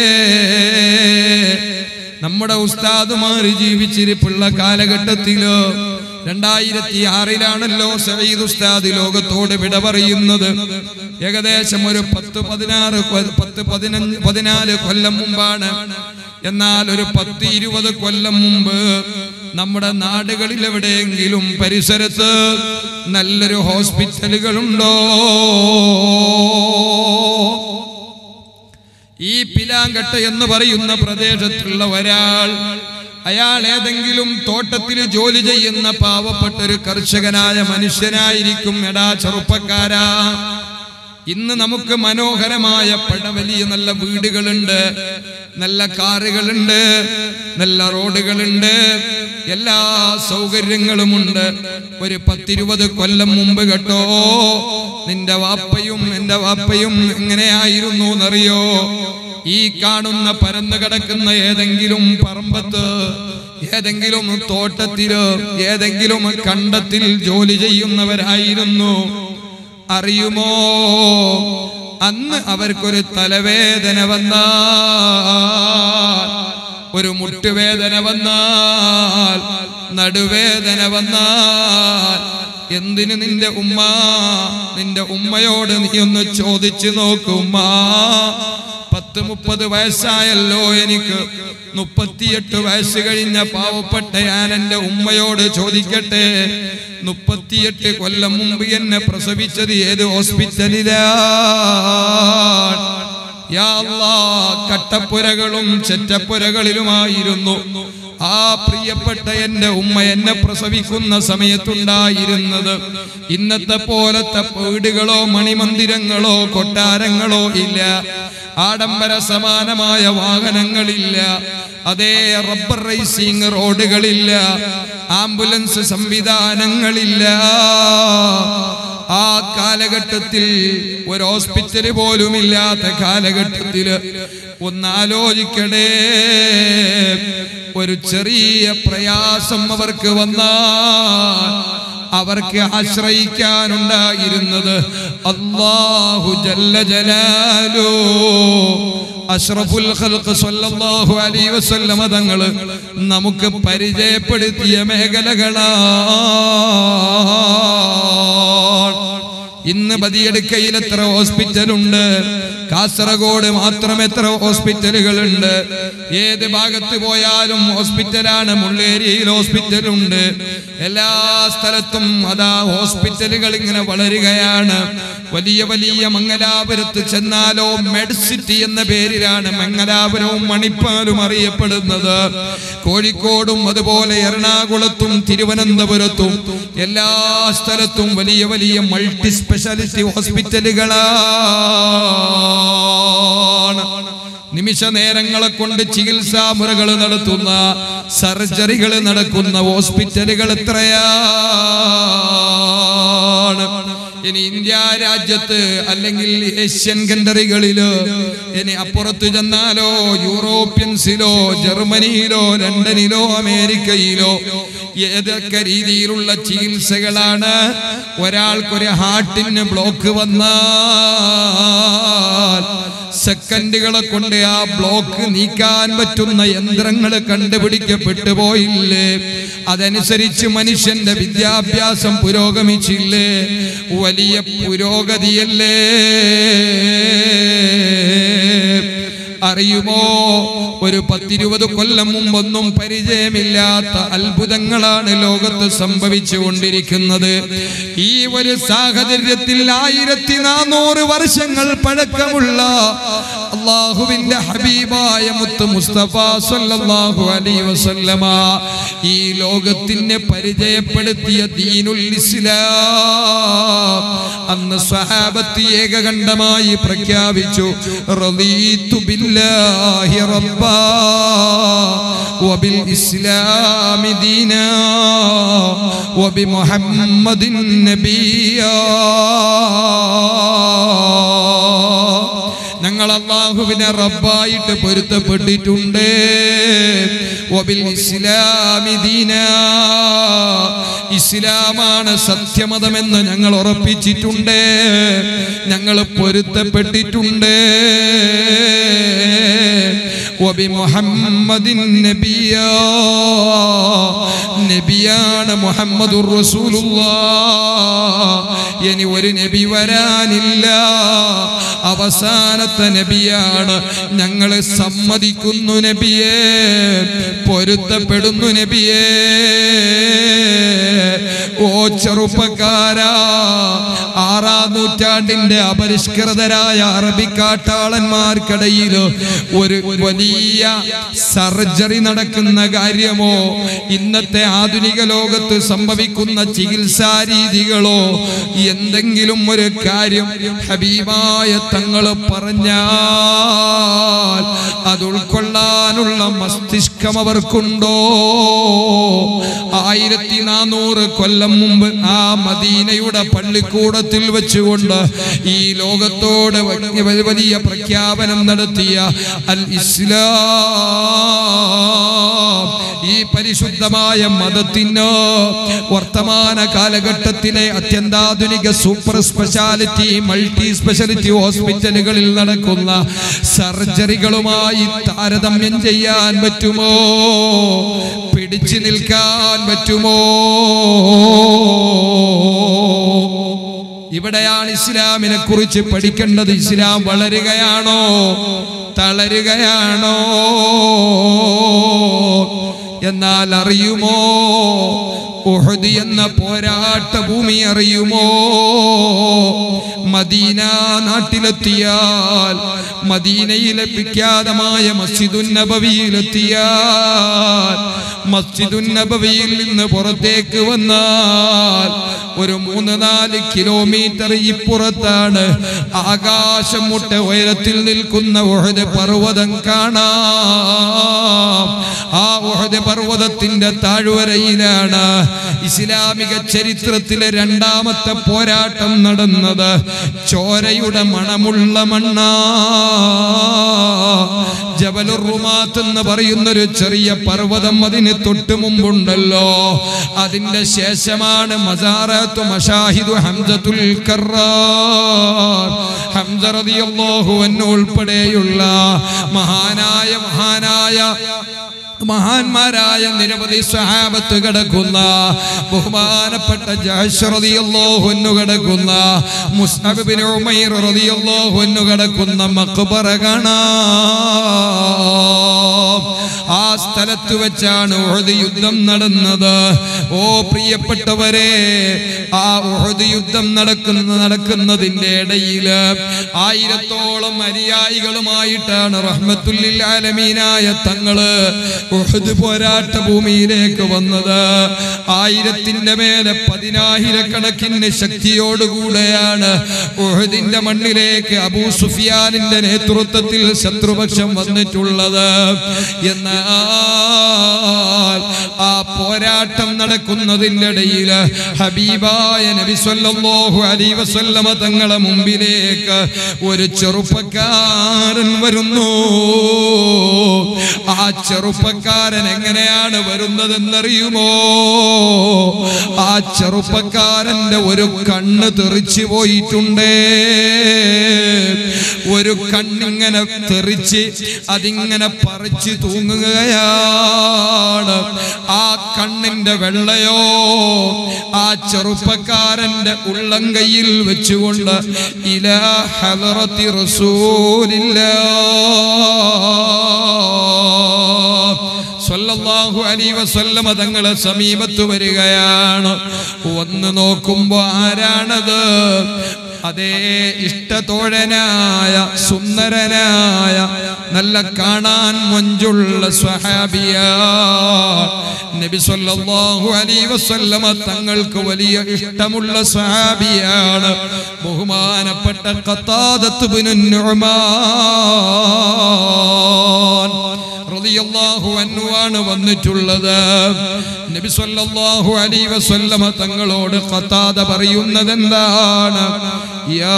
S2: നമ്മുടെ ഉസ്താദുമാർ ജീവിച്ചിരിപ്പുള്ള കാലഘട്ടത്തില് രണ്ടായിരത്തി ആറിലാണല്ലോ സയ്യിദ് ഉസ്താദ് ലോകത്തോട് വിട പറയുന്നത് ഏകദേശം ഒരു പത്ത് പതിനാറ് കൊ- പത്ത് പതിനഞ്ച് പതിനാല് കൊല്ലം മുമ്പാണ് എന്നാൽ ഒരു പത്ത് ഇരുപത് കൊല്ലം മുമ്പ് നമ്മുടെ നാടുകളിൽ എവിടെയെങ്കിലും പരിസരത്ത് നല്ലൊരു ഹോസ്പിറ്റലുകളുണ്ടോ ഈ പിലാങ്കട്ട എന്ന് പറയുന്ന പ്രദേശത്തുള്ള ഒരാൾ അയാൾ ഏതെങ്കിലും തോട്ടത്തിൽ ജോലി ചെയ്യുന്ന പാവപ്പെട്ട ഒരു കർഷകനായ മനുഷ്യനായിരിക്കും എടാ ചെറുപ്പക്കാരാ ഇന്ന് നമുക്ക് മനോഹരമായ പട വലിയ നല്ല വീടുകളുണ്ട് നല്ല കാറുകളുണ്ട് നല്ല റോഡുകളുണ്ട് എല്ലാ സൗകര്യങ്ങളുമുണ്ട് ഒരു പത്തിരുപത് കൊല്ലം മുമ്പ് കേട്ടോ നിന്റെ വാപ്പയും എന്റെ വാപ്പയും എങ്ങനെയായിരുന്നു എന്നറിയോ ഈ കാണുന്ന പരന്നു കിടക്കുന്ന ഏതെങ്കിലും പറമ്പത്ത് ഏതെങ്കിലും തോട്ടത്തിലോ ഏതെങ്കിലും കണ്ടത്തിൽ ജോലി ചെയ്യുന്നവരായിരുന്നു അറിയുമോ അന്ന് അവർക്കൊരു തലവേദന വന്നാൽ ഒരു മുട്ടുവേദന വന്നാൽ നടുവേദന വന്നാൽ എന്തിന് നിന്റെ ഉമ്മ നിന്റെ ഉമ്മയോട് നീ ഒന്ന് ചോദിച്ചു നോക്കുമ്മ പത്ത് മുപ്പത് വയസ്സായല്ലോ എനിക്ക് മുപ്പത്തിയെട്ട് വയസ്സ് കഴിഞ്ഞ പാവപ്പെട്ട ഞാൻ എൻ്റെ ഉമ്മയോട് ചോദിക്കട്ടെ മുപ്പത്തിയെട്ട് കൊല്ലം മുമ്പ് എന്നെ പ്രസവിച്ചത് ഏത് ഹോസ്പിറ്റലിലാണ് യാ അല്ലാ, കട്ടപ്പുരകളും ചെറ്റപ്പുരകളിലുമായിരുന്നു ആ പ്രിയപ്പെട്ട എന്റെ ഉമ്മ എന്നെ പ്രസവിക്കുന്ന സമയത്തുണ്ടായിരുന്നത് ഇന്നത്തെ പോലത്തെ വീടുകളോ മണിമന്ദിരങ്ങളോ കൊട്ടാരങ്ങളോ ഇല്ല ആഡംബര സമാനമായ വാഹനങ്ങളില്ല അതേ റബ്ബർ റേസിംഗ് റോഡുകളില്ല ആംബുലൻസ് സംവിധാനങ്ങളില്ല ആ കാലഘട്ടത്തിൽ ഒരു ഹോസ്പിറ്റല് പോലും ഇല്ലാത്ത കാലഘട്ടത്തില് ഒന്ന് ആലോചിക്കണേ ഒരു ചെറിയ പ്രയാസം അവർക്ക് വന്നാൽ അവർക്ക് ആശ്രയിക്കാനുണ്ടായിരുന്നത് അള്ളാഹു ജല്ല ജലാലോ അഷ്റഫുൽ ഖൽഖ് സല്ലല്ലാഹു അലൈഹി വസല്ലമ തങ്ങള് നമുക്ക് പരിചയപ്പെടുത്തിയ മേഖലകളാണ് ഇന്ന് ബദിയെടുക്കയിൽ എത്ര ഹോസ്പിറ്റലുണ്ട് കാസർഗോഡ് മാത്രം എത്ര ഹോസ്പിറ്റലുകളുണ്ട് ഏത് ഭാഗത്ത് പോയാലും ഹോസ്പിറ്റലാണ് മുള്ളേരിയിൽ ഹോസ്പിറ്റലുണ്ട് എല്ലാ സ്ഥലത്തും അതാ ഹോസ്പിറ്റലുകൾ ഇങ്ങനെ വളരുകയാണ് വലിയ വലിയ മംഗലാപുരത്ത് ചെന്നാലോ മെഡ്സിറ്റി എന്ന പേരിലാണ് മംഗലാപുരവും മണിപ്പാലും അറിയപ്പെടുന്നത് കോഴിക്കോടും അതുപോലെ എറണാകുളത്തും തിരുവനന്തപുരത്തും എല്ലാ സ്ഥലത്തും വലിയ വലിയ മൾട്ടി സ്പെഷ്യാലിറ്റി ഹോസ്പിറ്റലുകളാണ് നിമിഷ നേരങ്ങളെ കൊണ്ട് ചികിത്സാ മുറകൾ നടത്തുന്ന സർജറികൾ നടക്കുന്ന ഹോസ്പിറ്റലുകൾ എത്രയാണ് ഇനി ഇന്ത്യ രാജ്യത്ത് അല്ലെങ്കിൽ ഏഷ്യൻ കൺട്രികളില് ഇനി അപ്പുറത്ത് ചെന്നാലോ യൂറോപ്യൻസിലോ ജർമ്മനിയിലോ ലണ്ടനിലോ അമേരിക്കയിലോ ഏതൊക്കെ രീതിയിലുള്ള ചികിത്സകളാണ് ഒരാൾക്കൊരു ഹാർട്ടിന് ബ്ലോക്ക് വന്നാൽ സെക്കൻഡുകളെ കൊണ്ട് ആ ബ്ലോക്ക് നീക്കാൻ പറ്റുന്ന യന്ത്രങ്ങൾ കണ്ടുപിടിക്കപ്പെട്ടു പോയില്ലേ അതനുസരിച്ച് മനുഷ്യന്റെ വിദ്യാഭ്യാസം പുരോഗമിച്ചില്ലേ വലിയ പുരോഗതിയല്ലേ അറിയുമോ ഒരു പത്തിരുപത് കൊല്ലം മുമ്പൊന്നും പരിചയമില്ലാത്ത അത്ഭുതങ്ങളാണ് ലോകത്ത് സംഭവിച്ചുകൊണ്ടിരിക്കുന്നത് ഈ ഒരു സാഹചര്യത്തിൽ ആയിരത്തി നാനൂറ് വർഷങ്ങൾ പഴക്കമുള്ള അള്ളാഹുവിന്റെ ഹബീബായ മുത്ത് മുസ്തഫ സല്ലല്ലാഹു അലൈഹി വസല്ലമ ഈ ലോകത്തിനെ പരിചയപ്പെടുത്തിയ ദീനുൽ ഇസ്ലാം അന്ന് സ്വഹാബത്ത് ഏകകണ്ഠമായി പ്രഖ്യാപിച്ചു റളീതു ബില്ലാഹി റബ്ബാ വബിൽ ഇസ്ലാമി ദീനാ വബിമുഹമ്മദിൻ നബിയാ ഞങ്ങൾ അള്ളാഹുവിനെ റബ്ബായിട്ട് പൊരുത്തപ്പെട്ടിട്ടുണ്ട് വബിൽ ഇസ്ലാമി ദീനാ ഇസ്ലാമാണ് സത്യമതമെന്ന് ഞങ്ങൾ ഉറപ്പിച്ചിട്ടുണ്ട് ഞങ്ങൾ പൊരുത്തപ്പെട്ടിട്ടുണ്ട് വബി മുഹമ്മദിൻ നബിയാ നബിയാണ് മുഹമ്മദുർ റസൂലുള്ളാഹ് ഇനി ഒരു നബി വരാനില്ല അവസാനത്തെ നബിയാണ് ഞങ്ങൾ സമ്മതിക്കുന്നു നബിയെ പൊരുത്തപ്പെടുന്നു നബിയെ ഓ ചെറുപ്പക്കാരാ ആറാം നൂറ്റാണ്ടിന്റെ അപരിഷ്കൃതരായ അറബിക്കാട്ടാളന്മാർക്കിടയിൽ ഒരു വലിയ സർജറി നടക്കുന്ന കാര്യമോ ഇന്നത്തെ ആധുനിക ലോകത്ത് സംഭവിക്കുന്ന ചികിത്സാ രീതികളോ എന്തെങ്കിലും ഒരു കാര്യം ഹബീബായ തങ്ങൾ പറഞ്ഞാൽ അത് ഉൾക്കൊള്ളാനുള്ള മസ്തിഷ്കം അവർക്കുണ്ടോ ആയിരത്തി നാനൂറ് കൊല്ലം മുമ്പ് ആ മദീനയുടെ പള്ളിക്കൂടത്തിൽ വെച്ചുകൊണ്ട് ഈ ലോകത്തോട് വലിയ- വലിയ പ്രഖ്യാപനം നടത്തിയ അൽ ഇസ്ലാം ഈ പരിശുദ്ധമായ മതത്തിന് വർത്തമാന കാലഘട്ടത്തിലെ അത്യന്താധുനിക സൂപ്പർ സ്പെഷ്യാലിറ്റി മൾട്ടി സ്പെഷ്യാലിറ്റി ഹോസ്പിറ്റലുകളിൽ നടക്കുന്ന സർജറികളുമായി താരതമ്യം ചെയ്യാൻ പറ്റുമോ പിടിച്ചു നിൽക്കാൻ പറ്റുമോ ഇവിടെയാണ് ഇസ്ലാമിനെ കുറിച്ച് പഠിക്കേണ്ടത് ഇസ്ലാം വളരുകയാണോ തളരുകയാണോ എന്നാൽ അറിയുമോ ഉഹദ് എന്ന പോരാട്ട ഭൂമി അറിയുമോ മദീന നാട്ടിലെത്തിയാൽ മദീനയിലെ വിഖ്യാതമായ മസ്ജിദുൻ നബവിയിലെത്തിയാൽ മസ്ജിദുൻ നബവിയിൽ നിന്ന് പുറത്തേക്ക് വന്നാൽ ഒരു മൂന്ന് നാല് കിലോമീറ്റർ ഇപ്പുറത്താണ് ആകാശം മുട്ട ഉയരത്തിൽ നിൽക്കുന്ന ഉഹദ് പർവ്വതം കാണാം ആ ഉഹദ് പർവ്വതത്തിന്റെ താഴ്വരയിലാണ് ഇസ്ലാമിക ചരിത്രത്തിലെ രണ്ടാമത്തെ പോരാട്ടം നടന്നത് ചോരയുടെ മണമുള്ള മണ്ണ ജബലുർ റുമാത്ത് എന്ന് പറയുന്നൊരു ചെറിയ പർവ്വതം അതിന് തൊട്ടു മുമ്പുണ്ടല്ലോ അതിന്റെ ശേഷമാണ് മസാറത്തു മഷാഹിദു ഹംസത്തുൽ കറാർ ഹംസ റളിയല്ലാഹു അൻഹു ഉൾപ്പെടെയുള്ള മഹാനായ മഹാനായ മഹാന്മാരായ നിരവധി സഹാബത്ത് കിടക്കുന്ന ബഹുമാനപ്പെട്ട ജഅ്ഷ് റളിയല്ലാഹു അൻഹു കിടക്കുന്ന മുസ്അബ് ബിൻ ഉമൈർ റളിയല്ലാഹു അൻഹു കിടക്കുന്ന മഖ്ബറ കാണാം ആ സ്ഥലത്ത് വെച്ചാണ് ഉഹദ് യുദ്ധം നടന്നത് ഓ പ്രിയപ്പെട്ടവരെ ആ ഉഹദ് യുദ്ധം നടക്കുന്ന നടക്കുന്നതിന്റെ ഇടയിൽ ആയിരത്തോളം അനുയായികളുമായിട്ടാണ് റഹ്മത്തുല്ലിൽ ആലമീനായ തങ്ങള് ഉഹദ് പോരാട്ട ഭൂമിയിലേക്ക് വന്നത് ആയിരത്തിന്റെ മേലെ പതിനായിരക്കണക്കിന് ശക്തിയോടുകൂടെയാണ് ഉഹദിന്റെ മണ്ണിലേക്ക് അബൂ സുഫിയാനിന്റെ നേതൃത്വത്തിൽ ശത്രുപക്ഷം വന്നിട്ടുള്ളത് എന്നാൽ ആ പോരാട്ടം നടക്കുന്നതിന്റെ ഇടയിൽ ഹബീബായ നബി സല്ലല്ലാഹു അലൈഹി വസല്ലമ തങ്ങളെ മുമ്പിലേക്ക് ഒരു ചെറുപ്പക്കാരൻ വരുന്നു ആ ചെറുപ്പക്കാരൻ എങ്ങനെയാണ് വരുന്നതെന്നറിയുമോ ആ ചെറുപ്പക്കാരന്റെ ഒരു കണ്ണ് തെറിച്ചു പോയിട്ടുണ്ടേ ഒരു കണ്ണിങ്ങനെ തെറിച്ച് അതിങ്ങനെ പറിച്ച് തൂങ്ങുകയാണ് ആ കണ്ണിന്റെ വെള്ളയോ ആ ചെറുപ്പക്കാരന്റെ ഉള്ളം കയ്യിൽ വെച്ചുകൊണ്ട് ഇലാ ഹലറത്തി റസൂലില്ല സ്വല്ലല്ലാഹു അലൈഹി വസല്ലമ തങ്ങളെ സമീപത്ത് വരികയാണ് വന്ന് നോക്കുമ്പോ ആരാണത് അതേ ഇഷ്ടത്തോഴനായ സുന്ദരനായ നല്ല കാണാൻ മൊഞ്ചുള്ള സ്വഹാബിയ നബി സല്ലല്ലാഹു അലൈഹി വസല്ലമ തങ്ങൾക്ക് വലിയ ഇഷ്ടമുള്ള സ്വഹാബിയാണ് ബഹുമാനപ്പെട്ട ഖത്താദത്ത് ബിനു നുഅ്മാൻ റളിയല്ലാഹു അൻഹു ആണ് വന്നിട്ടുള്ളത് നബി സല്ലല്ലാഹു അലൈഹി വസല്ലമ തങ്ങളോട് ഖത്താദ പറയുന്നത് എന്താണ് യാ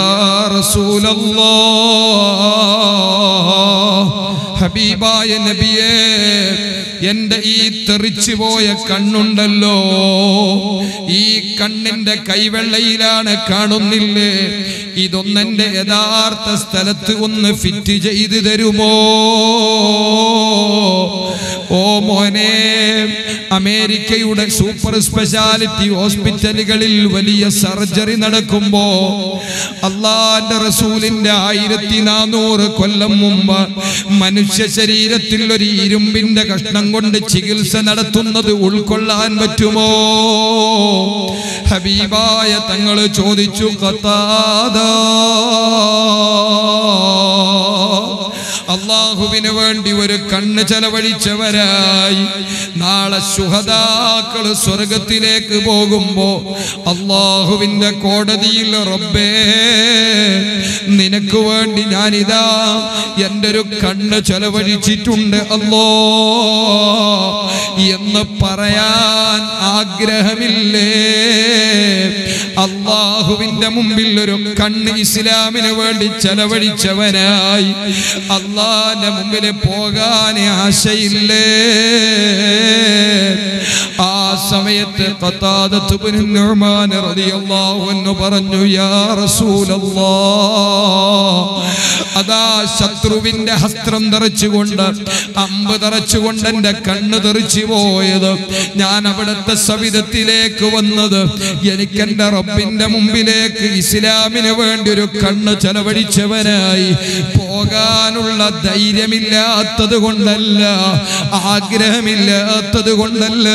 S2: റസൂലല്ലാഹ് ഹബീബായ നബിയേ എന്റെ ഈ തെറിച്ചു പോയ കണ്ണുണ്ടല്ലോ ഈ കണ്ണിന്റെ കൈവെള്ളയിലാണ് കാണുന്നില്ലേ ഇതൊന്നെന്റെ യഥാർത്ഥ സ്ഥലത്ത് ഒന്ന് ഫിറ്റ് ചെയ്ത് തരുമോ ഓ മോനെ അമേരിക്കയുടെ സൂപ്പർ സ്പെഷ്യാലിറ്റി ഹോസ്പിറ്റലുകളിൽ വലിയ സർജറി നടക്കുമ്പോ അള്ളാന്റെ റസൂലിന്റെ ആയിരത്തി നാനൂറ് കൊല്ലം മുമ്പ് മനുഷ്യ ശരീരത്തിൽ ഒരു ഇരുമ്പിന്റെ കഷ്ണം കൊണ്ട് ചികിത്സ നടത്തുന്നത് ഉൾക്കൊള്ളാൻ പറ്റുമോ ഹബീബായ തങ്ങൾ ചോദിച്ചു കത്താത അള്ളാഹുവിന് വേണ്ടി ഒരു കണ്ണ് ചെലവഴിച്ചവരായി നാളെ ശുഹദാക്കൾ സ്വർഗത്തിലേക്ക് പോകുമ്പോ അള്ളാഹുവിന്റെ കോടതിയിൽ റബ്ബേ നിനക്ക് വേണ്ടി ഞാനിതാ എൻ്റെ ഒരു കണ്ണ് ചെലവഴിച്ചിട്ടുണ്ട് അല്ലോ എന്ന് പറയാൻ ആഗ്രഹമില്ലേ അള്ളാഹുവിന്റെ മുമ്പിൽ ഒരു കണ്ണ് ഇസ്ലാമിന് വേണ്ടി ചെലവഴിച്ചവനായി അള്ളാന്റെ മുമ്പിൽ പോകാൻ ആശയില്ലേ ആ സമയത്ത് ഖത്താദത്ത് ബിൻ നുഅ്മാൻ റളിയല്ലാഹു അൻഹു പറഞ്ഞു യാ റസൂലല്ലാഹ് അതാ ശത്രുവിന്റെ ഹസ്ത്രം തെറിച്ചുകൊണ്ട് അമ്പ് തെറിച്ചുകൊണ്ട് എന്റെ കണ്ണ് തെറിച്ചു പോയത് ഞാൻ അവിടുത്തെ സവിധത്തിലേക്ക് വന്നത് എനിക്ക് എന്റെ റബ്ബിന്റെ മുമ്പിലേക്ക് ഇസ്ലാമിന് വേണ്ടി ഒരു കണ്ണ് ചെലവഴിച്ചവനായി പോകാനുള്ള ധൈര്യമില്ലാത്തത് കൊണ്ടല്ല ആഗ്രഹമില്ലാത്തത് കൊണ്ടല്ല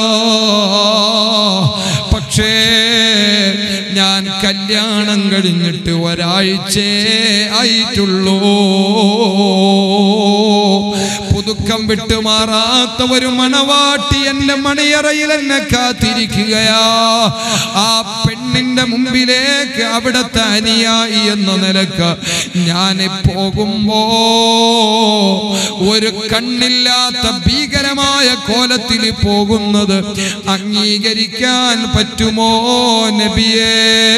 S2: പക്ഷേ ഞാൻ കല്യാണം കഴിഞ്ഞിട്ട് ഒരാഴ്ചേ ആയിട്ടുള്ളൂ പുതുക്കം വിട്ടുമാറാത്ത ഒരു മണവാട്ടി എന്റെ മണിയറയിൽ എന്നെ കാത്തിരിക്കുകയാ ആ പെണ്ണിന്റെ മുമ്പിലേക്ക് അവിടത്തെ അനുയായി എന്ന നിലക്ക് ഞാൻ പോകുമ്പോ ഒരു കണ്ണില്ലാത്ത ഭീകരമായ കോലത്തിൽ പോകുന്നത് അംഗീകരിക്കാൻ പറ്റുമോ നബിയേ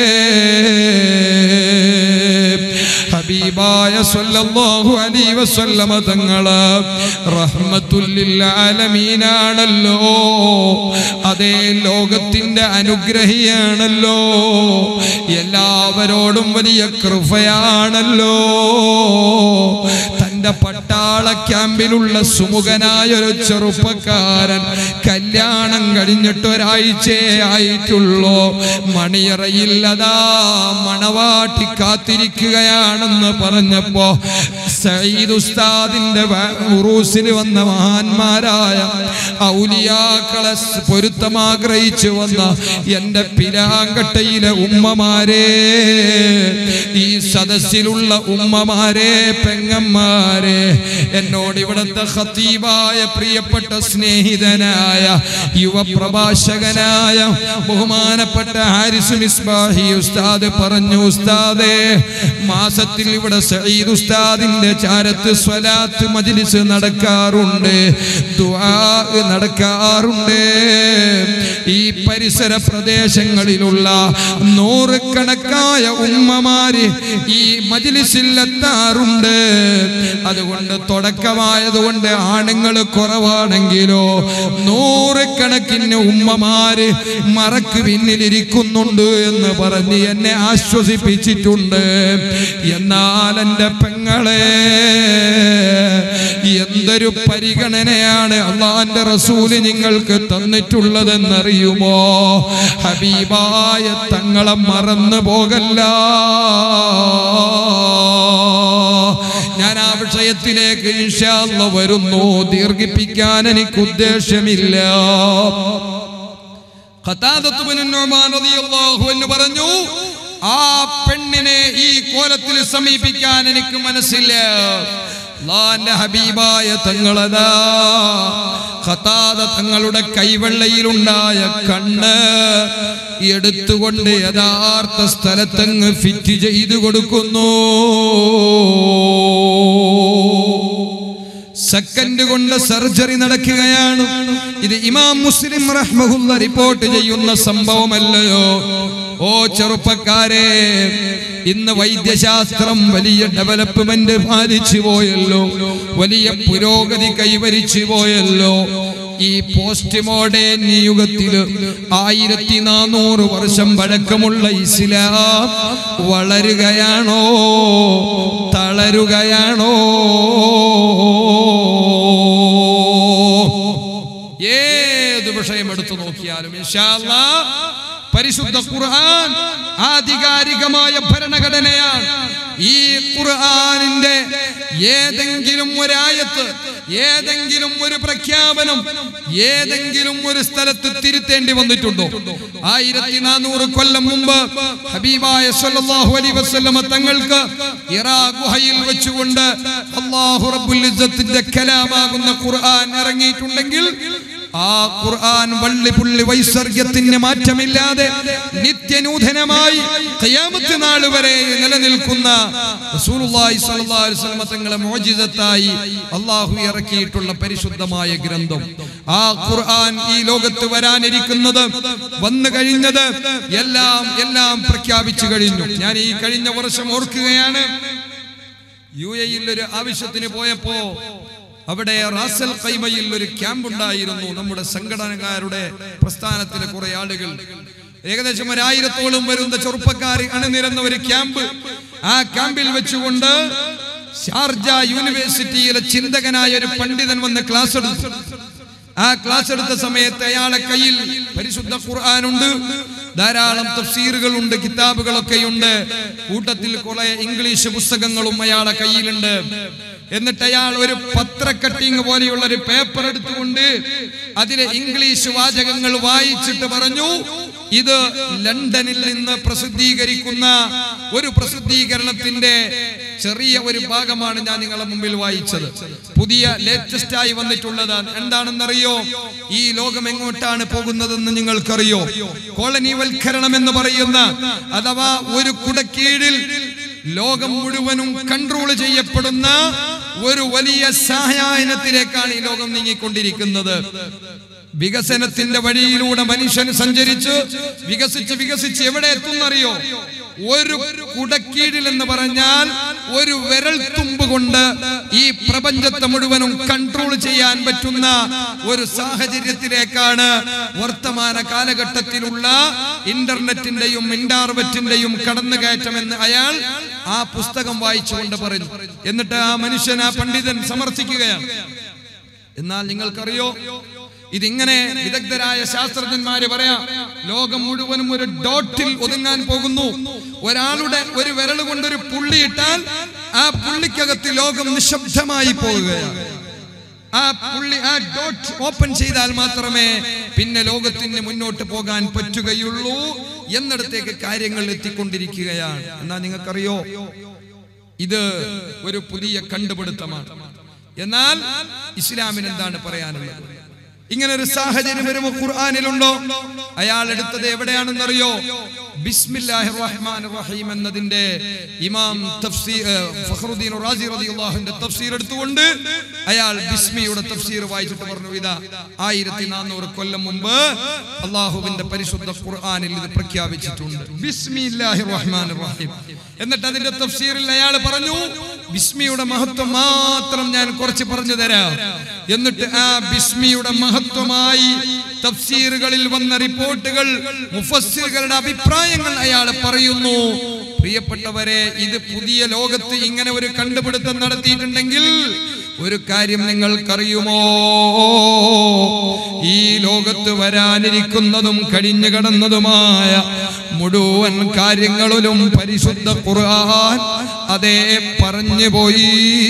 S2: ഹബീബായ സല്ലല്ലാഹു അലൈഹി വസല്ലമ തങ്ങള് റഹ്മത്തുല്ലിൽ ആലമീനാണല്ലോ അതേ ലോകത്തിന്റെ അനുഗ്രഹിയാണല്ലോ എല്ലാവരോടും വലിയ കൃപയാണല്ലോ തന്റെ തന്റെ പട്ടാള ക്യാമ്പിലുള്ള സുമുഖനായ ഒരു ചെറുപ്പക്കാരൻ കല്യാണം കഴിഞ്ഞിട്ട് ഒരാഴ്ചയെ ആയിട്ടുള്ളൂ മണിയറയില്ലതാ മണവാട്ടി കാത്തിരിക്കുകയാണെന്ന് പറഞ്ഞപ്പോ സയ്യിദ് ഉസ്താദിന്റെ വ- ഉറൂസിന് വന്ന മഹാന്മാരായ ഔലിയാക്കളെ സ് പൊരുത്തമാഗ്രഹിച്ചു വന്ന എന്റെ പിരാങ്കട്ടയിലെ ഉമ്മമാരെ ഈ സദസ്സിലുള്ള ഉമ്മമാരെ പെങ്ങന്മാരെ എന്നോട് ഇവിടുത്തെ ഖത്തീബായ പ്രിയപ്പെട്ട സ്നേഹിതനായ യുവപ്രഭാഷകനായ ബഹുമാനപ്പെട്ട ഹാരിസ് മിസ്ബാഹി ഉസ്താദ് പറഞ്ഞു ഉസ്താദേ മാസത്തിൽ ഇവിടെ സഈദ് ഉസ്താദിന്റെ ചാരത്ത് സ്വലാത്ത് മജ്ലിസ് നടക്കാറുണ്ട് ദുആ നടക്കാറുണ്ട് ഈ പരിസര പ്രദേശങ്ങളിലുള്ള നൂറുകണക്കായ ഉമ്മമാര് ഈ മജ്ലിസിൽ എത്താറുണ്ട് അതുകൊണ്ട് തുടക്കമായതുകൊണ്ട് ആണുങ്ങൾ കുറവാണെങ്കിലോ നൂറുകണക്കിന് ഉമ്മമാര് മറക്ക് പിന്നിലിരിക്കുന്നുണ്ട് എന്ന് പറഞ്ഞ് എന്നെ ആശ്വസിപ്പിച്ചിട്ടുണ്ട് എന്നാൽ എൻ്റെ പെങ്ങളെ എന്തൊരു പരിഗണനയാണ് അള്ളാന്റെ റസൂല് നിങ്ങൾക്ക് തന്നിട്ടുള്ളതെന്നറിയുമോ ഹബീബായ തങ്ങളെ മറന്നു പോകല്ല ഞാൻ ആ വിഷയത്തിലേക്ക് ഇൻഷാല്ല വരുന്നു ദീർഘിപ്പിക്കാൻ എനിക്ക് ഉദ്ദേശമില്ല ഖതാദത്ത് ബിൻ നുഅ്മാൻ റളിയല്ലാഹു അൻഹു പറഞ്ഞു ആ പെണ്ണിനെ ഈ കോലത്തിൽ സമീപിക്കാൻ എനിക്ക് മനസ്സില്ല അള്ളാന്റെ ഹബീബായ തങ്ങളതാ ഖതാദ തങ്ങളുടെ കൈവെള്ളയിലുണ്ടായ കണ്ണ് എടുത്തുകൊണ്ട് യഥാർത്ഥ സ്ഥലത്തങ്ങ് ഫിറ്റ് ചെയ്തു കൊടുക്കുന്നു സെക്കൻഡ് കൊണ്ട് സർജറി നടക്കുകയാണ് ഇത് ഇമാം മുസ്ലിം റഹ്മഹുല്ല റിപ്പോർട്ട് ചെയ്യുന്ന സംഭവമല്ലയോ ഓ ചെറുപ്പക്കാരെ ഇന്ന് വൈദ്യശാസ്ത്രം വലിയ ഡെവലപ്മെന്റ് പാലിച്ചു പോയല്ലോ വലിയ പുരോഗതി കൈവരിച്ചു പോയല്ലോ ഈ പോസ്റ്റ് മോഡേൺ യുഗത്തില് ആയിരത്തി നാനൂറ് വർഷം പഴക്കമുള്ള ഇസ്ലാം വളരുകയാണോ തളരുകയാണോ ഏത് വിഷയം എടുത്തു നോക്കിയാലും ഇൻഷാ അല്ലാ പരിശുദ്ധ ഖുർആൻ ആധികാരികമായ ഭരണഘടനയാണ് ഈ ഖുർആനിന്റെ ഏതെങ്കിലും ഒരായത്ത് ഏതെങ്കിലും ഒരു പ്രഖ്യാപനം ഏതെങ്കിലും ഒരു സ്ഥലത്ത് തിരുത്തേണ്ടി വന്നിട്ടുണ്ടോ ആയിരത്തി നാനൂറ് കൊല്ലം മുമ്പ് ഹബീബായ സല്ലല്ലാഹു അലൈഹി വസല്ലമ തങ്ങൾക്ക് ഇറാ ഗുഹയിൽ വെച്ചുകൊണ്ട് അല്ലാഹു റബ്ബുൽ ഇസ്സത്തിന്റെ കലാമാകുന്ന ഖുർആൻ ഇറങ്ങിയിട്ടുണ്ടെങ്കിൽ ആ ഖുർആൻ വള്ളി പുള്ളി വൈസർഗ്യത്തിന് മാറ്റമില്ലാതെ നിത്യനൂതനമായി ഖിയാമത്ത് നാൾ വരെ നിലനിൽക്കുന്ന റസൂലുള്ളാഹി സ്വല്ലല്ലാഹു അലൈഹി വസല്ലമ തങ്ങളെ മോചിതത്തായി അള്ളാഹു ഇറക്കിയിട്ടുള്ള പരിശുദ്ധമായ ഗ്രന്ഥം ആ ഖുർആൻ ഈ ലോകത്ത് വരാനിരിക്കുന്നത് വന്നു കഴിഞ്ഞത് എല്ലാം എല്ലാം പ്രഖ്യാപിച്ചു കഴിഞ്ഞു ഞാൻ ഈ കഴിഞ്ഞ വർഷം ഓർക്കുകയാണ് യു എയിൽ ഒരു ആവശ്യത്തിന് പോയപ്പോ അവിടെ റാസൽ കൈമയിൽ ഒരു ക്യാമ്പ് ഉണ്ടായിരുന്നു നമ്മുടെ സംഘടനക്കാരുടെ പ്രസ്ഥാനത്തിലെ കുറെ ആളുകൾ ഏകദേശം ഒരായിരത്തോളം വരുന്ന ചെറുപ്പക്കാർ അണിനിരന്ന ഒരു ക്യാമ്പ് ആ ക്യാമ്പിൽ വെച്ചുകൊണ്ട് ഷാർജ യൂണിവേഴ്സിറ്റിയിലെ ചിന്തകനായ ഒരു പണ്ഡിതൻ വന്ന് ക്ലാസ് എടുത്തു ആ ക്ലാസ് എടുത്ത സമയത്ത് അയാളെ കയ്യിൽ പരിശുദ്ധ ഖുർആാനുണ്ട് ധാരാളം തഫ്സീറുകളുണ്ട് കിതാബുകളൊക്കെയുണ്ട് കൂട്ടത്തിൽ കുറെ ഇംഗ്ലീഷ് പുസ്തകങ്ങളും അയാളെ കയ്യിലുണ്ട് എന്നിട്ട് അയാൾ ഒരു പത്ര കട്ടിങ് പോലെയുള്ള ഒരു പേപ്പർ എടുത്തുകൊണ്ട് അതിലെ ഇംഗ്ലീഷ് വാചകങ്ങൾ വായിച്ചിട്ട് പറഞ്ഞു ഇത് ലണ്ടനിൽ നിന്ന് പ്രസിദ്ധീകരിക്കുന്ന ഒരു പ്രസിദ്ധീകരണത്തിന്റെ ചെറിയ ഒരു ഭാഗമാണ് ഞാൻ നിങ്ങളെ മുമ്പിൽ വായിച്ചത് പുതിയ ലേറ്റസ്റ്റ് ആയി വന്നിട്ടുള്ളതാണ് എന്താണെന്നറിയോ ഈ ലോകം എങ്ങോട്ടാണ് പോകുന്നതെന്ന് നിങ്ങൾക്കറിയോ കോളനിവൽക്കരണം എന്ന് പറയുന്ന അഥവാ ഒരു കുടക്കീഴിൽ ലോകം മുഴുവനും കൺട്രോൾ ചെയ്യപ്പെടുന്ന ഒരു വലിയ സഹായനത്തിലേക്കാണ് ഈ ലോകം നീങ്ങിക്കൊണ്ടിരിക്കുന്നത് വികസനത്തിന്റെ വഴിയിലൂടെ മനുഷ്യൻ സഞ്ചരിച്ച് വികസിച്ച് വികസിച്ച് എവിടെ എത്തുന്നറിയോ ഒരു കുടക്കീഴിൽ എന്ന് പറഞ്ഞാൽ ഒരു വിരൽ തുമ്പ് കൊണ്ട് ഈ പ്രപഞ്ചത്തെ മുഴുവനും കൺട്രോൾ ചെയ്യാൻ പറ്റുന്ന ഒരു സാഹചര്യത്തിലേക്കാണ് വർത്തമാന കാലഘട്ടത്തിലുള്ള ഇന്റർനെറ്റിന്റെയും ഇന്റർവെറ്റിന്റെയും കടന്നുകയറ്റമെന്ന് അയാൾ ആ പുസ്തകം വായിച്ചുകൊണ്ട് പറഞ്ഞു എന്നിട്ട് ആ മനുഷ്യൻ ആ പണ്ഡിതൻ സമർത്ഥിക്കുകയാണ് എന്നാൽ നിങ്ങൾക്കറിയോ ഇതിങ്ങനെ വിദഗ്ധരായ ശാസ്ത്രജ്ഞന്മാര് പറയാം ലോകം മുഴുവനും ഒരു ഡോട്ടിൽ ഒതുങ്ങാൻ പോകുന്നു ഒരാളുടെ ഒരു വിരൽ കൊണ്ടൊരു പുള്ളിയിട്ടാൽ ആ പുള്ളിക്കകത്ത് ലോകം നിശബ്ദമായി പോവുകയാണ് ആ പുള്ളി ആ ഡോട്ട് ഓപ്പൺ ചെയ്താൽ മാത്രമേ പിന്നെ ലോകത്തിന് മുന്നോട്ട് പോകാൻ പറ്റുകയുള്ളൂ എന്നിടത്തേക്ക് കാര്യങ്ങൾ എത്തിക്കൊണ്ടിരിക്കുകയാണ് എന്നാ നിങ്ങൾക്കറിയോ ഇത് ഒരു പുതിയ കണ്ടുപിടുത്തമാണ് എന്നാൽ ഇസ്ലാമിന് എന്താണ് പറയാനുള്ളത് ഇങ്ങനെ ഒരു സാഹചര്യം വരുമ്പോ ഖുർആാനിലുണ്ടോ അയാൾ എടുത്തത് എവിടെയാണെന്നറിയോ ബിസ്മില്ലാഹിർ റഹ്മാനിർ റഹീം എന്നതിന്റെ ഇമാം തഫ്സീർ ഫഖറുദ്ദീൻ റാസി റളിയല്ലാഹുവിന്റെ തഫ്സീർ എടുത്തുകൊണ്ട് അയാൾ ബിസ്മിയുടെ തഫ്സീർ വായിച്ചിട്ട് പറഞ്ഞു ഇതാ ആയിരത്തി നാനൂറ് കൊല്ലം മുമ്പ് അള്ളാഹുവിന്റെ പരിശുദ്ധ ഖുർആനിൽ ഇത് പ്രഖ്യാപിച്ചിട്ടുണ്ട് ബിസ്മില്ലാഹിർ റഹ്മാനിർ റഹീം എന്നിട്ട് അതിന്റെ തഫ്സീറിൽ അയാൾ പറഞ്ഞു ബിസ്മിയുടെ മഹത്വം മാത്രം ഞാൻ കുറച്ച് പറഞ്ഞു തരാം എന്നിട്ട് ആ ബിസ്മിയുടെ മഹത്വമായി തഫ്സീറുകളിൽ വന്ന റിപ്പോർട്ടുകൾ മുഫസ്സിറുകളുടെ അഭിപ്രായങ്ങൾ അയാൾ പറയുന്നു പ്രിയപ്പെട്ടവരെ ഇത് പുതിയ ലോകത്ത് ഇങ്ങനെ ഒരു കണ്ടുപിടുത്തം നടത്തിയിട്ടുണ്ടെങ്കിൽ ഒരു കാര്യം നിങ്ങൾക്കറിയുമോ ഈ ലോകത്ത് വരാനിരിക്കുന്നതും കഴിഞ്ഞു കടന്നതുമായ മുഴുവൻ കാര്യങ്ങളിലും പരിശുദ്ധ ഖുർആൻ അതേ പറഞ്ഞു പോയി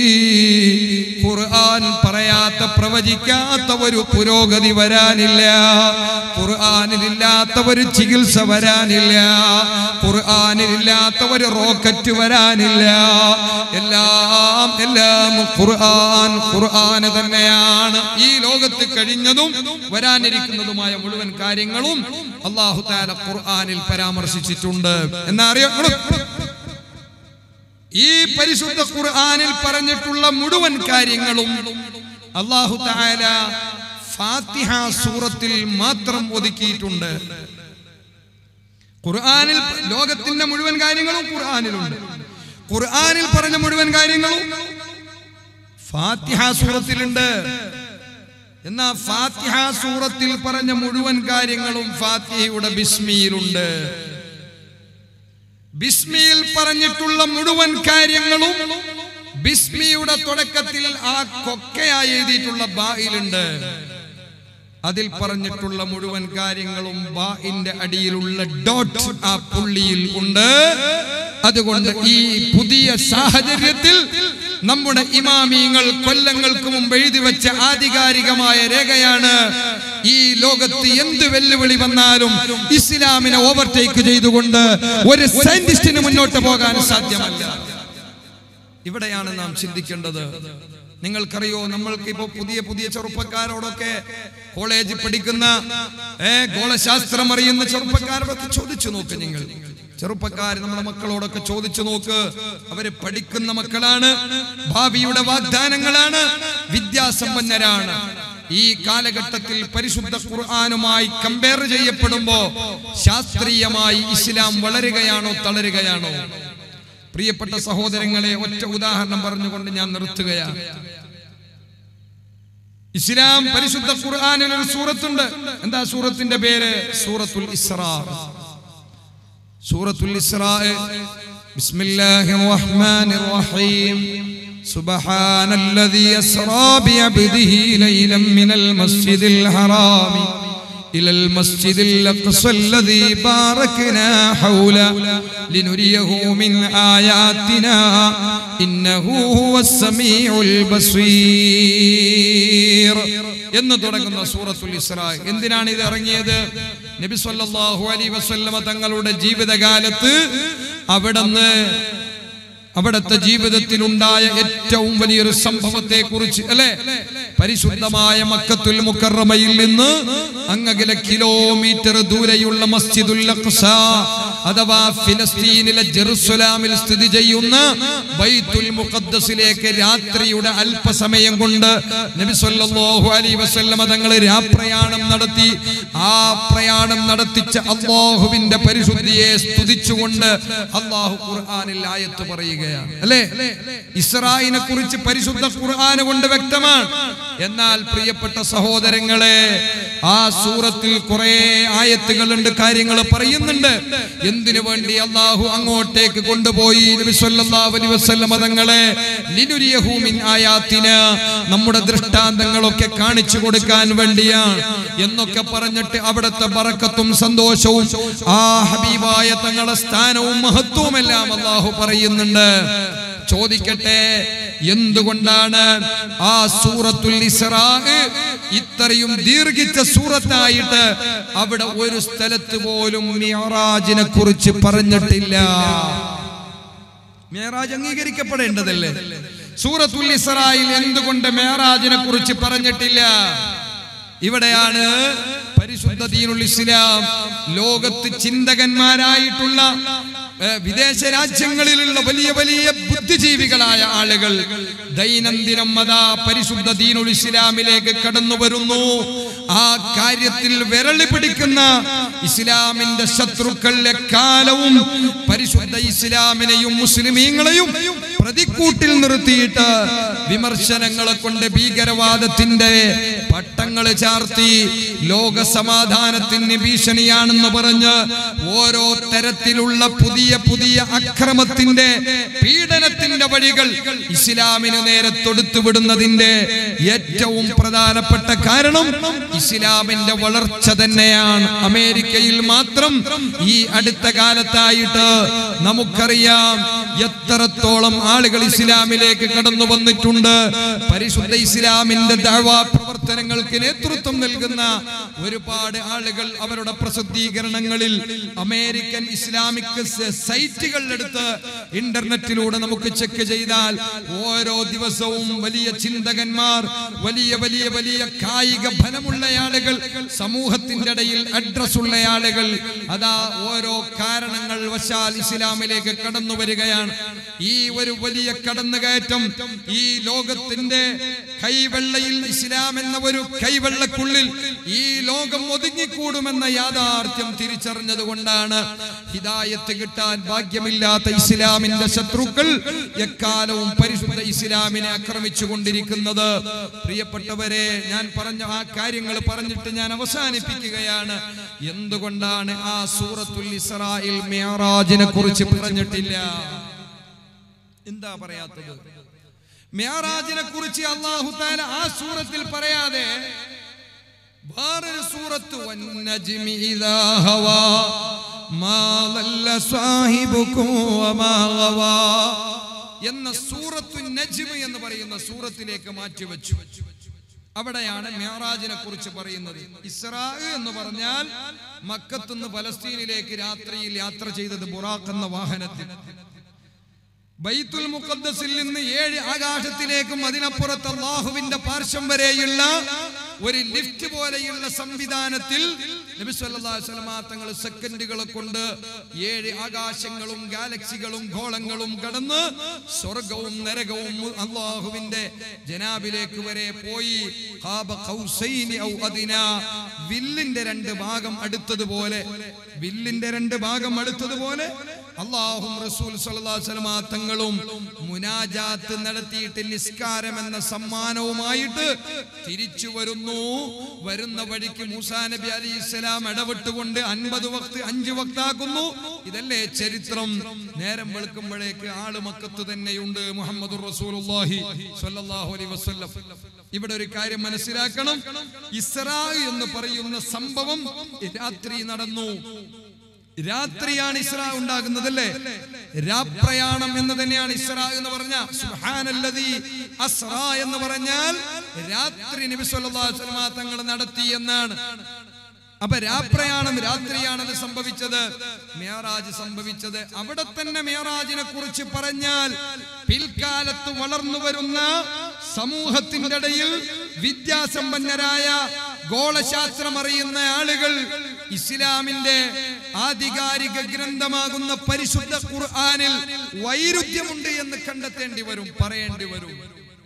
S2: ഖുർആൻ പറയാത്ത പ്രവചിക്കാത്ത ഒരു പുരോഗതി വരാനില്ല ഖുർആനിലില്ലാത്ത ഒരു ചികിത്സ വരാനില്ല ഖുർആനിലില്ലാത്ത ഒരു റോക്കറ്റ് വരാനില്ല എല്ലാം എല്ലാം ഖുർആൻ ഖുർആൻ തന്നെയാണ് ഈ ലോകത്ത് കഴിഞ്ഞതും വരാനിരിക്കുന്നതുമായ മുഴുവൻ കാര്യങ്ങളും അള്ളാഹു താല ഖുർആനിൽ പരാമർശിച്ചിട്ടുണ്ട് എന്നാ അറിയോ ഈ പരിശുദ്ധ ഖുർആനിൽ പറഞ്ഞിട്ടുള്ള മുഴുവൻ കാര്യങ്ങളും അള്ളാഹു താല ഫാത്തിഹ സൂറത്തിൽ മാത്രം ഒതുക്കിയിട്ടുണ്ട് ഖുർആനിൽ ലോകത്തിന്റെ മുഴുവൻ കാര്യങ്ങളും ഖുർആനിലുണ്ട് ഖുർആനിൽ പറഞ്ഞ മുഴുവൻ കാര്യങ്ങളും ഫാത്തിഹ സൂറത്തിലുണ്ട് എന്നാ ഫാത്തിഹ സൂറത്തിൽ പറഞ്ഞ മുഴുവൻ കാര്യങ്ങളും ഫാത്തിഹയുടെ ബിസ്മിയിലുണ്ട് ബിസ്മിയിൽ പറഞ്ഞിട്ടുള്ള മുഴുവൻ കാര്യങ്ങളും ബിസ്മിയുടെ തുടക്കത്തിൽ ആ കൊക്കയായി എഴുതിയിട്ടുള്ള ബായിലുണ്ട് അതിൽ പറഞ്ഞിട്ടുള്ള മുഴുവൻ കാര്യങ്ങളും ബായിന്റെ അടിയിലുള്ള ഡോട്ട് ആ പുള്ളിയിൽ ഉണ്ട് അതുകൊണ്ട് ഈ പുതിയ സാഹചര്യത്തിൽ നമ്മുടെ ഇമാമിയങ്ങൾ കൊല്ലങ്ങൾക്ക് മുമ്പ് എഴുതി വെച്ച ആധികാരികമായ രേഖയാണ് ഈ ലോകത്ത് എന്ത് വെല്ലുവിളി വന്നാലും ഇസ്ലാമിനെ ഓവർടേക്ക് ചെയ്തുകൊണ്ട് ഒരു സയന്റിസ്റ്റിന് മുന്നോട്ട് പോകാൻ സാധ്യമല്ല ഇവിടെയാണ് നാം ചിന്തിക്കേണ്ടത് നിങ്ങൾക്കറിയോ നമ്മൾക്ക് ഇപ്പോ പുതിയ പുതിയ ചെറുപ്പക്കാരോടൊക്കെ കോളേജിൽ പഠിക്കുന്ന ഏ ഗോളശാസ്ത്രം അറിയുന്ന ചെറുപ്പക്കാരോടൊക്കെ ചോദിച്ചു നോക്ക് നിങ്ങൾ ചെറുപ്പക്കാർ നമ്മുടെ മക്കളോടൊക്കെ ചോദിച്ചു നോക്ക് അവര് പഠിക്കുന്ന മക്കളാണ് ഭാവിയുടെ വാഗ്ദാനങ്ങളാണ് വിദ്യാസമ്പന്നരാണ് ഈ കാലഘട്ടത്തിൽ പരിശുദ്ധ ഖുർആാനുമായി കമ്പയർ ചെയ്യപ്പെടുമ്പോ ശാസ്ത്രീയമായി ഇസ്ലാം വളരുകയാണോ തളരുകയാണോ പ്രിയപ്പെട്ട സഹോദരങ്ങളെ ഒറ്റ ഉദാഹരണം പറഞ്ഞുകൊണ്ട് ഞാൻ നിർത്തുകയാണ് ഇസ്ലാം പരിശുദ്ധ ഖുർആാനിൽ ഒരു സൂറത്തുണ്ട് എന്താ സൂറത്തിന്റെ പേര് സൂറത്തുൽ ഇസ്രാ സൂറത്തുൽ ഇസ്രാ ബിസ്മില്ലാഹിർ റഹ്മാനിർ റഹീം سبحان الذي أسرى بعبده ليلا من المسجد الحرام إلى المسجد الأقصى الذي باركنا حوله لنريه من آياتنا إنه هو السميع البصير എന്ന് തുടങ്ങുന്ന സൂറത്തുൽ ഇസ്രാ എന്തിനാണ് ഇത് ഇറങ്ങിയത് നബി സല്ലല്ലാഹു അലൈഹി വസല്ലമ തങ്ങളുടെ ജീവിതകാലത്ത് അവിടുന്ന് അവിടുത്തെ ജീവിതത്തിൽ ഉണ്ടായ ഏറ്റവും വലിയൊരു സംഭവത്തെ കുറിച്ച് അല്ലെ പരിശുദ്ധമായ മക്കത്തുൽ മുക്കറമയിൽ നിന്ന് അങ്ങകിലെ കിലോമീറ്റർ ദൂരെയുള്ള മസ്ജിദുൽ അഖ്സ അഥവാ ഫിലസ്തീനിലെ ജെറുസലാമിൽ സ്ഥിതി ചെയ്യുന്ന ബൈത്തുൽ മുഖദ്ദസിലേക്ക് രാത്രിയുടെ അല്പസമയം കൊണ്ട് നബി സല്ലല്ലാഹു അലൈഹി വസല്ലമ തങ്ങൾ രാപ്രയാണം നടത്തി ആ പ്രയാണം നടത്തിച്ച അള്ളാഹുവിന്റെ പരിശുദ്ധിയെ സ്തുതിച്ചുകൊണ്ട് അള്ളാഹു ഖുർആനിൽ ആയത്ത് പറയുകയാണ് അല്ലേ ഇസ്രായിനെ കുറിച്ച് പരിശുദ്ധ ഖുർആന് കൊണ്ട് വ്യക്തമാണ് എന്നാൽ പ്രിയപ്പെട്ട സഹോദരങ്ങളെ ആ സൂറത്തിൽ കുറെ ആയത്തുകളുണ്ട് കാര്യങ്ങൾ പറയുന്നുണ്ട് എന്തിനു വേണ്ടി അള്ളാഹു അങ്ങോട്ടേക്ക് കൊണ്ടുപോയി നബി സല്ലല്ലാഹു അലൈഹി വസല്ലം തങ്ങളെ ലിനുരിയഹു മിൻ ആയാത്തിന് നമ്മുടെ ദൃഷ്ടാന്തങ്ങളൊക്കെ കാണിച്ചു കൊടുക്കാൻ വേണ്ടിയാണ് എന്നൊക്കെ പറഞ്ഞിട്ട് അവിടുത്തെ ബറക്കത്തും സന്തോഷവും ആ ഹബീബായ തങ്ങളുടെ സ്ഥാനവും മഹത്വവും എല്ലാം അള്ളാഹു പറയുന്നുണ്ട് ചോദിക്കട്ടെ എന്തുകൊണ്ടാണ് ആ സൂറത്തുൽ ഇസ്രാ ഇത്രയും ദീർഘിച്ച സൂറത്തായിട്ട് അവിടെ ഒരു സ്ഥലത്ത് പോലും മിയറാജിനെ കുറിച്ച് പറഞ്ഞിട്ടില്ല മേറാജ് അംഗീകരിക്കപ്പെടേണ്ടതല്ലേ സൂറത്തുൽ ഇസ്രായിൽ എന്തുകൊണ്ട് മേറാജിനെ കുറിച്ച് പറഞ്ഞിട്ടില്ല ഇവിടെയാണ് പരിശുദ്ധ ദീനുൽ ഇസ്ലാം ലോകത്ത് ചിന്തകന്മാരായിട്ടുള്ള ഏഹ്, വിദേശ രാജ്യങ്ങളിലുള്ള വലിയ വലിയ ബുദ്ധിജീവികളായ ആളുകൾ ദൈനംദിനം അതാ പരിശുദ്ധ ദീനുൽ ഇസ്ലാമിലേക്ക് കടന്നു വരുന്നു ആ കാര്യത്തിൽ വിരളി പിടിക്കുന്ന ഇസ്ലാമിന്റെ ശത്രുക്കൾ എക്കാലവും പരിശുദ്ധ ഇസ്ലാമിനെയും മുസ്ലിമീങ്ങളെയും പ്രതിക്കൂട്ടിൽ നിർത്തിയിട്ട് വിമർശനങ്ങളെ കൊണ്ട് ഭീകരവാദത്തിന്റെ പട്ടങ്ങൾ ചാർത്തി ലോക സമാധാനത്തിന് ഭീഷണിയാണെന്ന് പറഞ്ഞ് ഓരോ തരത്തിലുള്ള പുതിയ പുതിയ അക്രമത്തിന്റെ പീഡനത്തിന്റെ വഴികൾ ഇസ്ലാമിന് നേരെ തൊടുത്തു വിടുന്നതിന്റെ ഏറ്റവും പ്രധാനപ്പെട്ട കാരണം ഇസ്ലാമിന്റെ വളർച്ച തന്നെയാണ് അമേരിക്കയിൽ മാത്രം ഈ അടുത്ത കാലത്തായിട്ട് നമുക്കറിയാം എത്രത്തോളം ആളുകൾ ഇസ്ലാമിലേക്ക് കടന്നു വന്നിട്ടുണ്ട് പരിശുദ്ധ ഇസ്ലാമിന്റെ ദഅവാ പ്രവർത്തനങ്ങൾക്ക് നേതൃത്വം നൽകുന്ന ഒരുപാട് ആളുകൾ അവരുടെ പ്രസിദ്ധീകരണങ്ങളിൽ അമേരിക്കൻ ഇസ്ലാമിക് സ- സൈറ്റുകളിലെടുത്ത് ഇന്റർനെറ്റിലൂടെ നമുക്ക് ചെക്ക് ചെയ്താൽ ഓരോ ദിവസവും വലിയ ചിന്തകന്മാർ വലിയ വലിയ വലിയ കായിക ഫലമുള്ള ആളുകൾ സമൂഹത്തിന്റെ ഇടയിൽ അഡ്രസ് ഉള്ള ആളുകൾ അതാ ഓരോ കാരണങ്ങൾ വശാൽ ഇസ്ലാമിലേക്ക് കടന്നു വരികയാണ് ഈ ഒരു വലിയ കടന്നുകയറ്റം ഈ ലോകത്തിന്റെ കൈവെള്ളയിൽ ഇസ്ലാം എന്ന ഒരു കൈവെള്ളക്കുള്ളിൽ ഈ ലോകം ഒതുങ്ങിക്കൂടുമെന്ന യാഥാർത്ഥ്യം തിരിച്ചറിഞ്ഞത് കൊണ്ടാണ് ഹിദായത്ത് കിട്ടാൻ ഭാഗ്യമില്ലാത്ത ഇസ്ലാമിന്റെ ശത്രുക്കൾ എക്കാലവും പരിശുദ്ധ ഇസ്ലാമിനെ ആക്രമിച്ചു കൊണ്ടിരിക്കുന്നത് പ്രിയപ്പെട്ടവരെ ഞാൻ പറഞ്ഞ ആ കാര്യങ്ങൾ പറഞ്ഞിട്ട് ഞാൻ അവസാനിപ്പിക്കുകയാണ് എന്തുകൊണ്ടാണ് ആ സൂറത്തുൽ ഇസ്രായിൽ മേറാജിനെ കുറിച്ച് പറഞ്ഞിട്ടില്ല എന്താ പറയാത്തത് മേറാജിനെ കുറിച്ച് അള്ളാഹു താല ആ സൂറത്തിൽ പറയാതെ വേറൊരു സൂറത്ത് വന്നജ്മി ഇദാ ഹവാ മാ ളല്ല സാഹിബുക്കും വമാ ഗവാ എന്ന സൂറത്തു നജ്മ് എന്ന് പറയുന്ന സൂറത്തിലേക്ക് മാറ്റിവെച്ചു അവിടെയാണ് മേറാജിനെ കുറിച്ച് പറയുന്നത് ഇസ്രാ എന്ന് പറഞ്ഞാൽ മക്കത്തുനിന്ന് ഫലസ്തീനിലേക്ക് രാത്രിയിൽ യാത്ര ചെയ്തത് ബുറാഖ് എന്ന വാഹനത്തിൽ ബൈത്തുൽ മുഖദ്ദസിൽ നിന്ന് ഏഴ് ആകാശത്തിലേക്കും അതിനപ്പുറത്ത് അള്ളാഹുവിന്റെ പാർശ്വം വരെയുള്ള ഒരു ലിഫ്റ്റ് പോലെയുള്ള സംവിധാനത്തിൽ നബി സല്ലല്ലാഹു അലൈഹി വസല്ലമ തങ്ങൾ സെക്കൻഡുകളെ കൊണ്ട് ഏഴ് ആകാശങ്ങളും ഗാലക്സികളും ഗോളങ്ങളും കടന്ന് സ്വർഗവും നരകവും അള്ളാഹുവിന്റെ ജനാബിലേക്ക് വരെ പോയി ഖാബ ഖൗസൈനി ഔ അദിനാ. വില്ലിന്റെ രണ്ട് ഭാഗം അടുത്തതുപോലെ വില്ലിന്റെ രണ്ട് ഭാഗം അടുത്തതുപോലെ അള്ളാഹും റസൂൽ സല്ലല്ലാഹു അലൈഹി വസല്ലമ തങ്ങളും മുനാജാത്ത് നടത്തിയിട്ട് നിസ്കാരം എന്ന സമ്മാനവുമായിട്ട് തിരിച്ചു വരുന്നു വരുന്ന വഴിക്ക് മൂസാ നബി അലി ഇസ്ലാം ഇടപെട്ടുകൊണ്ട് അൻപത് വക്ത് അഞ്ച് വക്താക്കുന്നു ഇതല്ലേ ചരിത്രം നേരം വെളുക്കുമ്പോഴേക്ക് ആള് മക്കത്ത് തന്നെയുണ്ട് മുഹമ്മദ് റസൂലുള്ളാഹി സ്വല്ലല്ലാഹു അലൈഹി വസല്ലം ഇവിടെ ഒരു കാര്യം മനസ്സിലാക്കണം ഇസ്രാ എന്ന് പറയുന്ന സംഭവം രാത്രി നടന്നു രാത്രിയാണ് ഇസ്രാ ഉണ്ടാകുന്നത് അല്ലേ രാപ്രയാണം എന്ന് തന്നെയാണ് ഇസ്രാ എന്ന് പറഞ്ഞ സുബ്ഹാനല്ലദീ അസ്റാ എന്ന് പറഞ്ഞാൽ രാത്രി നബി സല്ലല്ലാഹു അലൈഹി വസല്ലമ തങ്ങൾ നടത്തി എന്നാണ് അപ്പൊ രാപ്രയാണം രാത്രിയാണത് സംഭവിച്ചത് മേറാജ് സംഭവിച്ചത് അവിടെ തന്നെ മേറാജിനെ കുറിച്ച് പറഞ്ഞാൽ പിൽക്കാലത്ത് വളർന്നു വരുന്ന സമൂഹത്തിന്റെ ഇടയിൽ വിദ്യാസമ്പന്നരായ ഗോളശാസ്ത്രം അറിയുന്ന ആളുകൾ ഇസ്ലാമിന്റെ ആധികാരിക ഗ്രന്ഥമാകുന്ന പരിശുദ്ധ ഖുർആനിൽ വൈരുദ്ധ്യമുണ്ട് എന്ന് കണ്ടെത്തേണ്ടി വരും പറയേണ്ടി വരും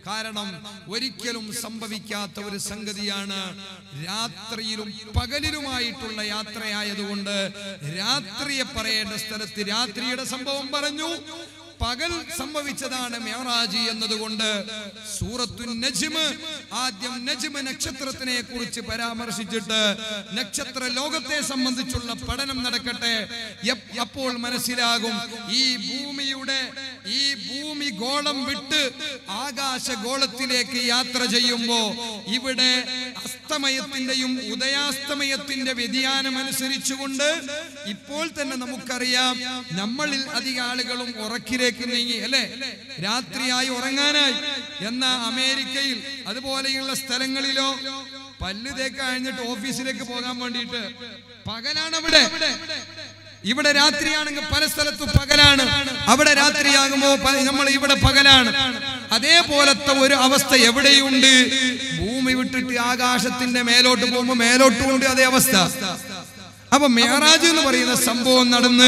S2: കാരണം ഒരിക്കലും സംഭവിക്കാത്ത ഒരു സംഗതിയാണ് രാത്രിയിലും പകലിലുമായിട്ടുള്ള യാത്രയായതുകൊണ്ട് രാത്രിയെ പറയേണ്ട സ്ഥലത്ത് രാത്രിയുടെ സംഭവം പറഞ്ഞു പകൽ സംഭവിച്ചതാണ് മെഹറാജി എന്നതുകൊണ്ട് സൂറത്തു നജ്മ് ആദ്യം നജ്മ് നക്ഷത്രത്തിനെ കുറിച്ച് പരാമർശിച്ചിട്ട് നക്ഷത്ര ലോകത്തെ സംബന്ധിച്ചുള്ള പഠനം നടക്കട്ടെ എപ്- അപ്പോൾ മനസ്സിലാകും ഈ ഭൂമിയുടെ ഈ ഭൂമി ഗോളം വിട്ട് ആകാശ ഗോളത്തിലേക്ക് യാത്ര ചെയ്യുമ്പോ ഇവിടെ അസ്തമയത്തിന്റെയും ഉദയാസ്തമയത്തിന്റെ വ്യതിയാനം അനുസരിച്ചുകൊണ്ട് ഇപ്പോൾ തന്നെ നമുക്കറിയാം നമ്മളിൽ അധിക ആളുകളും ഉറക്കിലേക്ക് നീങ്ങി അല്ലെ രാത്രിയായി ഉറങ്ങാനായി എന്നാ അമേരിക്കയിൽ അതുപോലെയുള്ള സ്ഥലങ്ങളിലോ പല്ല് തേക്ക് കഴിഞ്ഞിട്ട് ഓഫീസിലേക്ക് പോകാൻ വേണ്ടിയിട്ട് പകലാണ് അവിടെ ഇവിടെ രാത്രിയാണെങ്കിൽ പല സ്ഥലത്തും പകലാണ് അവിടെ രാത്രിയാകുമ്പോ പ- നമ്മൾ ഇവിടെ പകലാണ് അതേപോലത്തെ ഒരു അവസ്ഥ എവിടെയുണ്ട് ഭൂമി വിട്ടിട്ട് ആകാശത്തിന്റെ മേലോട്ട് പോകുമ്പോ മേലോട്ടും ഉണ്ട് അതേ അവസ്ഥ അപ്പൊ മേറാജ് എന്ന് പറയുന്ന സംഭവം നടന്ന്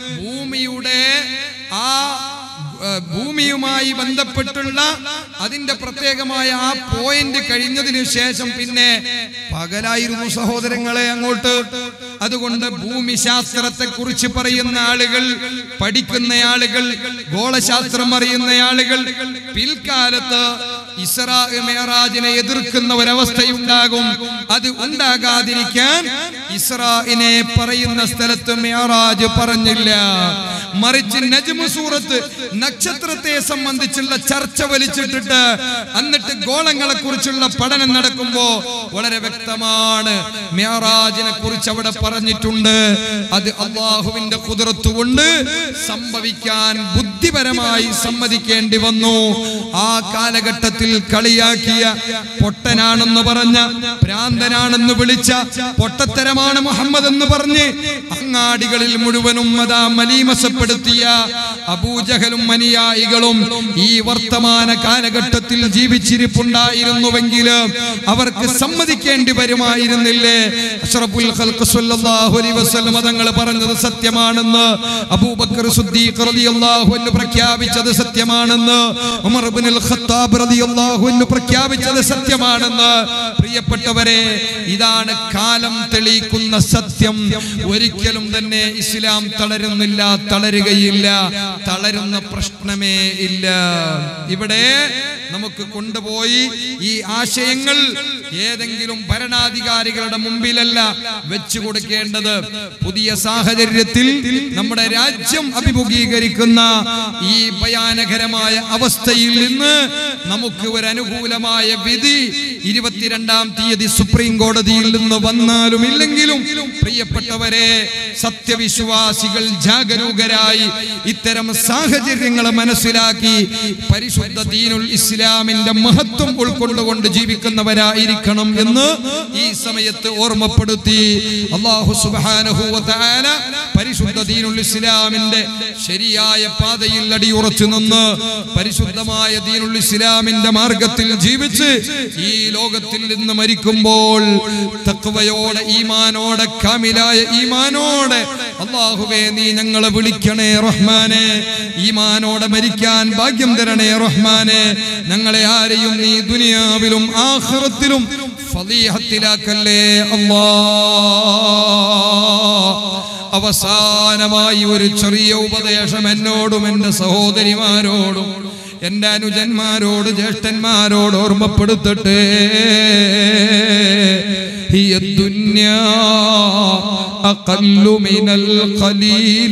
S2: ഭൂമിയുടെ ആ ആ, ഭൂമിയുമായി ബന്ധപ്പെട്ടുള്ള അതിന്റെ പ്രത്യേകമായ ആ പോയിന്റ് കഴിഞ്ഞതിന് ശേഷം പിന്നെ പകലായിരുന്നു സഹോദരങ്ങളെ അങ്ങോട്ട് അതുകൊണ്ട് ഭൂമിശാസ്ത്രത്തെ കുറിച്ച് പറയുന്ന ആളുകൾ പഠിക്കുന്ന ആളുകൾ ഗോളശാസ്ത്രം അറിയുന്ന ആളുകൾ പിൽക്കാലത്ത് ഇസ്രാ മേറാജിനെ എതിർക്കുന്ന ഒരവസ്ഥയുണ്ടാകും അത് ഉണ്ടാകാതിരിക്കാൻ ഇസ്രായിനെ പറയുന്ന സ്ഥലത്ത് മേറാജ് പറഞ്ഞില്ല മറിച്ച് നജ്മു സൂറത്ത് നക്ഷത്രത്തെ സംബന്ധിച്ചുള്ള ചർച്ച വലിച്ചിട്ടിട്ട് എന്നിട്ട് ഗോളങ്ങളെ കുറിച്ചുള്ള പഠനം നടക്കുമ്പോ വളരെ വ്യക്തമാണ് മേറാജിനെ കുറിച്ച് അവിടെ പറഞ്ഞിട്ടുണ്ട് അത് അള്ളാഹുവിന്റെ കുതിരത്ത് കൊണ്ട് സംഭവിക്കാൻ ബുദ്ധിപരമായി സമ്മതിക്കേണ്ടി വന്നു ആ കാലഘട്ടത്തിൽ കളിയാക്കിയ പൊട്ടനാണെന്ന് പറഞ്ഞ ഭ്രാന്തനാണെന്ന് വിളിച്ച പൊട്ടത്തരമാണ് മുഹമ്മദ് എന്ന് പറഞ്ഞ് അങ്ങാടികളിൽ മുഴുവനും അതാ മലീമസപ്പെടുത്തിയ അബൂജഹലും അനുയായികളും ഈ വർത്തമാന കാലഘട്ടത്തിൽ ജീവിച്ചിരിപ്പുണ്ടായിരുന്നുവെങ്കിൽ അവർക്ക് സമ്മതിക്കേണ്ടി വരുമായിരുന്നില്ലേ അഷ്റഫുൽ ഖൽഖ് സ്വല്ലല്ലാഹു അലൈഹി വസല്ലം തങ്ങൾ പറഞ്ഞത് സത്യമാണെന്ന് അബൂബക്കർ സിദ്ദീഖ് റളിയല്ലാഹു അൻഹു പ്രഖ്യാപിച്ചത് സത്യമാണെന്ന് ഉമർ ഇബ്നുൽ ഖത്താബ് റളിയല്ലാഹു അൻഹു പ്രഖ്യാപിച്ചത് സത്യമാണെന്ന് പ്രിയപ്പെട്ടവരെ ഇതാണ് കാലം തെളിയിക്കുന്ന സത്യം ഒരിക്കലും തന്നെ ഇസ്ലാം തളരുന്നില്ല തളരുകയില്ല തളരുന്ന പ്രശ്നമേ ഇല്ല ഇവിടെ നമുക്ക് കൊണ്ടുപോയി ഈ ആശയങ്ങൾ ഏതെങ്കിലും ഭരണാധികാരികളുടെ മുമ്പിലല്ല വെച്ചു കൊടുക്കേണ്ടത് പുതിയ സാഹചര്യത്തിൽ നമ്മുടെ രാജ്യം അഭിമുഖീകരിക്കുന്ന ഈ ഭയാനകരമായ അവസ്ഥയിൽ നിന്ന് നമുക്ക് ഒരു അനുകൂലമായ വിധി ഇരുപത്തിരണ്ടാം തീയതി സുപ്രീം കോടതിയിൽ നിന്ന് വന്നാലും ഇല്ലെങ്കിലും പ്രിയപ്പെട്ടവരെ സത്യവിശ്വാസികൾ ജാഗരൂകരായി ഇത്തരം സാഹചര്യങ്ങളെ മനസ്സിലാക്കി പരിശുദ്ധ ദീനുൽ ഇസ്ലാമിന്റെ മഹത്വം ഉൾക്കൊണ്ടുകൊണ്ട് ജീവിക്കുന്നവരായിരിക്കണം എന്ന് ഈ സമയത്ത് ഓർമ്മപ്പെടുത്തി അള്ളാഹു സുബ്ഹാനഹു വ തആല പരിശുദ്ധ ദീനുൽ ഇസ്ലാമിന്റെ ശരിയായ പാതയിൽ അടിയുറച്ചു നിന്ന് പരിശുദ്ധമായ ദീനുൽ ഇസ്ലാമിന്റെ മാർഗത്തിൽ ജീവിച്ച് ഈ ലോകത്തിൽ നിന്ന് മരിക്കുമ്പോൾ തക്വയോടെ ഈമാനോടെ കാമിലായ ഈമാനോടെ അള്ളാഹുവേ നീ ഞങ്ങളെ വിളിക്കണേ റഹ്മാനെ ഈമാനോടെ മരിക്കാൻ ഭാഗ്യം തരണേ റഹ്മാനെ ഞങ്ങളെ ആരെയും നീ ദുനിയാവിലും ആഖിറത്തിലും ഫളീഹത്തിലാക്കല്ലേ അല്ലാ അവസാനമായി ഒരു ചെറിയ ഉപദേശം എന്നോടും എൻ്റെ സഹോദരിമാരോടും എൻ്റെ അനുജന്മാരോട് ജ്യേഷ്ഠന്മാരോട് ഓർമ്മപ്പെടുത്തട്ടെ هي الدنيا أقل من القليل